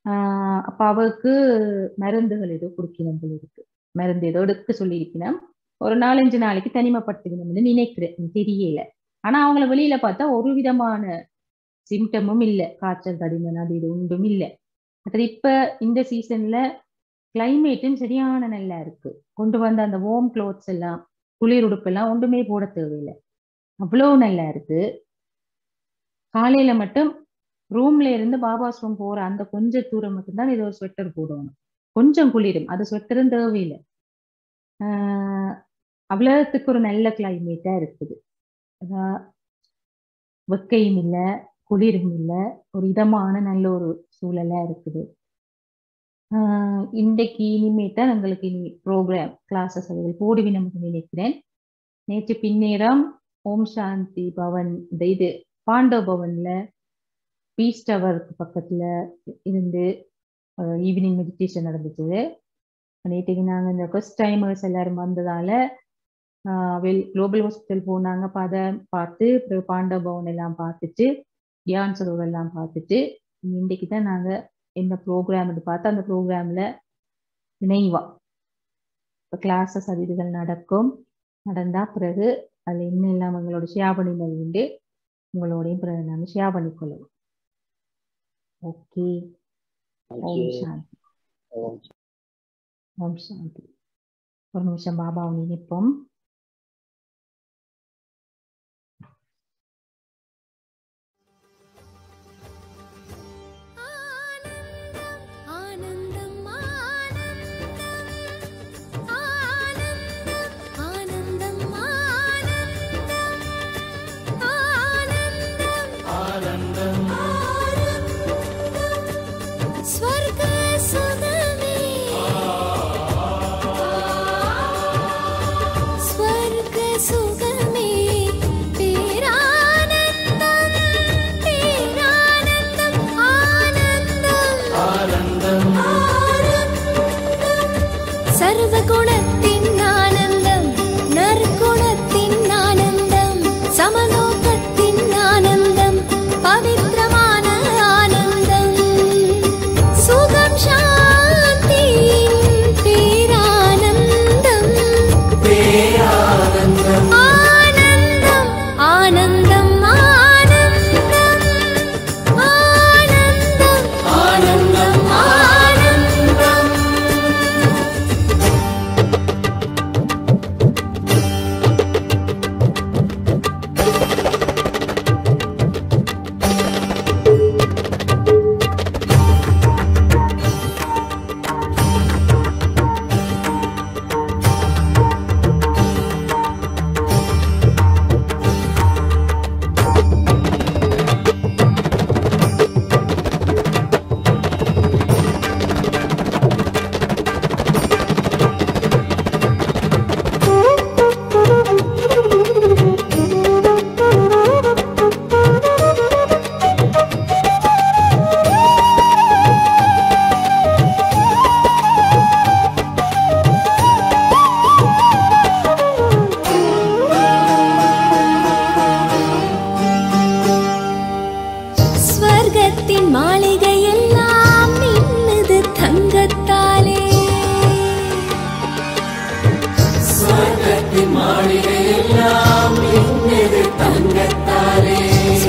S1: ஆஹ் அப்ப அவருக்கு மருந்துகள் ஏதோ குடிக்கணும் போல இருக்கு மருந்து ஏதோ எடுக்க சொல்லியிருக்கணும் ஒரு நாலஞ்சு நாளைக்கு தனிமைப்படுத்திக்கணும்னு நினைக்கிறேன் எனக்கு தெரியல ஆனா அவங்கள வெளியில பார்த்தா ஒரு விதமான சிம்டமும் இல்லை காய்ச்சல் தடிமன் அது இது ஒன்றும் இல்லை மற்றது இப்ப இந்த சீசன்ல கிளைமேட்டும் சரியான நல்லா இருக்கு கொண்டு வந்த அந்த வார்ம் க்ளோத்ஸ் எல்லாம் குளிர் உடுப்பு எல்லாம் ஒன்றுமே போட தேவையில்லை அவ்வளோ நல்லா இருக்கு காலையில மட்டும் ரூம்ல இருந்து பாபாஸ் ரூம் போற அந்த கொஞ்ச தூரம் மட்டும்தான் ஏதோ ஸ்வெட்டர் போடணும் கொஞ்சம் குளிரும் அது ஸ்வெட்டரும் தேவையில்லை ஆஹ் அவ்வளவுத்துக்கு ஒரு நல்ல கிளைமேட்டா இருக்குது அதான் வெக்கையும் இல்லை குளிரும் இல்லை ஒரு இதமான நல்ல ஒரு சூழலா இருக்குது ஆஹ் இன்றைக்கு இனிமேதான் எங்களுக்கு இனி ப்ரோக்ராம் கிளாஸஸ் அதுகள் போடுவினம்னு நினைக்கிறேன் நேற்று பின்னேரம் ஓம் சாந்தி பவன் இந்த இது பாண்டவ பவன்ல பீஸ் டவருக்கு பக்கத்துல இருந்து ஈவினிங் மெடிடேஷன் நடந்துச்சு நேற்றுக்கு நாங்கள் இந்த ஃபர்ஸ்ட் டைமர்ஸ் எல்லாரும் வந்ததால வெல் குளோபல் ஹாஸ்பிட்டல் போனாங்க அப்ப அதை பார்த்து அப்புறம் பாண்டவ பவன் எல்லாம் பார்த்துட்டு தியான் சரோவர் எல்லாம் பார்த்துட்டு இன்றைக்கு தான் நாங்கள் என்ன ப்ரோக்ராம் பார்த்து அந்த ப்ரோக்ராம்ல நினைவா இப்போ கிளாஸஸ் அது இதுகள் நடக்கும் நடந்தா பிறகு அதில் என்ன எல்லாம் எங்களோட ஷேர் பண்ணினது உண்டு உங்களோடையும் பிறகு நாங்கள் ஷேர் பண்ணிக்கொள்ளுவோம் ஓகே ஓம் சாந்தி
S4: ஓம்
S1: ஓம் சாந்தி ஒரு நிமிஷம் பாபாவை நினைப்போம்
S5: ஆனந்தம் ஆனந்தம் ஆனந்தம் ஆனந்தம் ஆனந்தம் ஸ்வர்க சுகமே ஸ்வர்க சுகமே பேரானந்தம் பேரானந்தம் ஆனந்தம் ஆனந்தம் சர்வ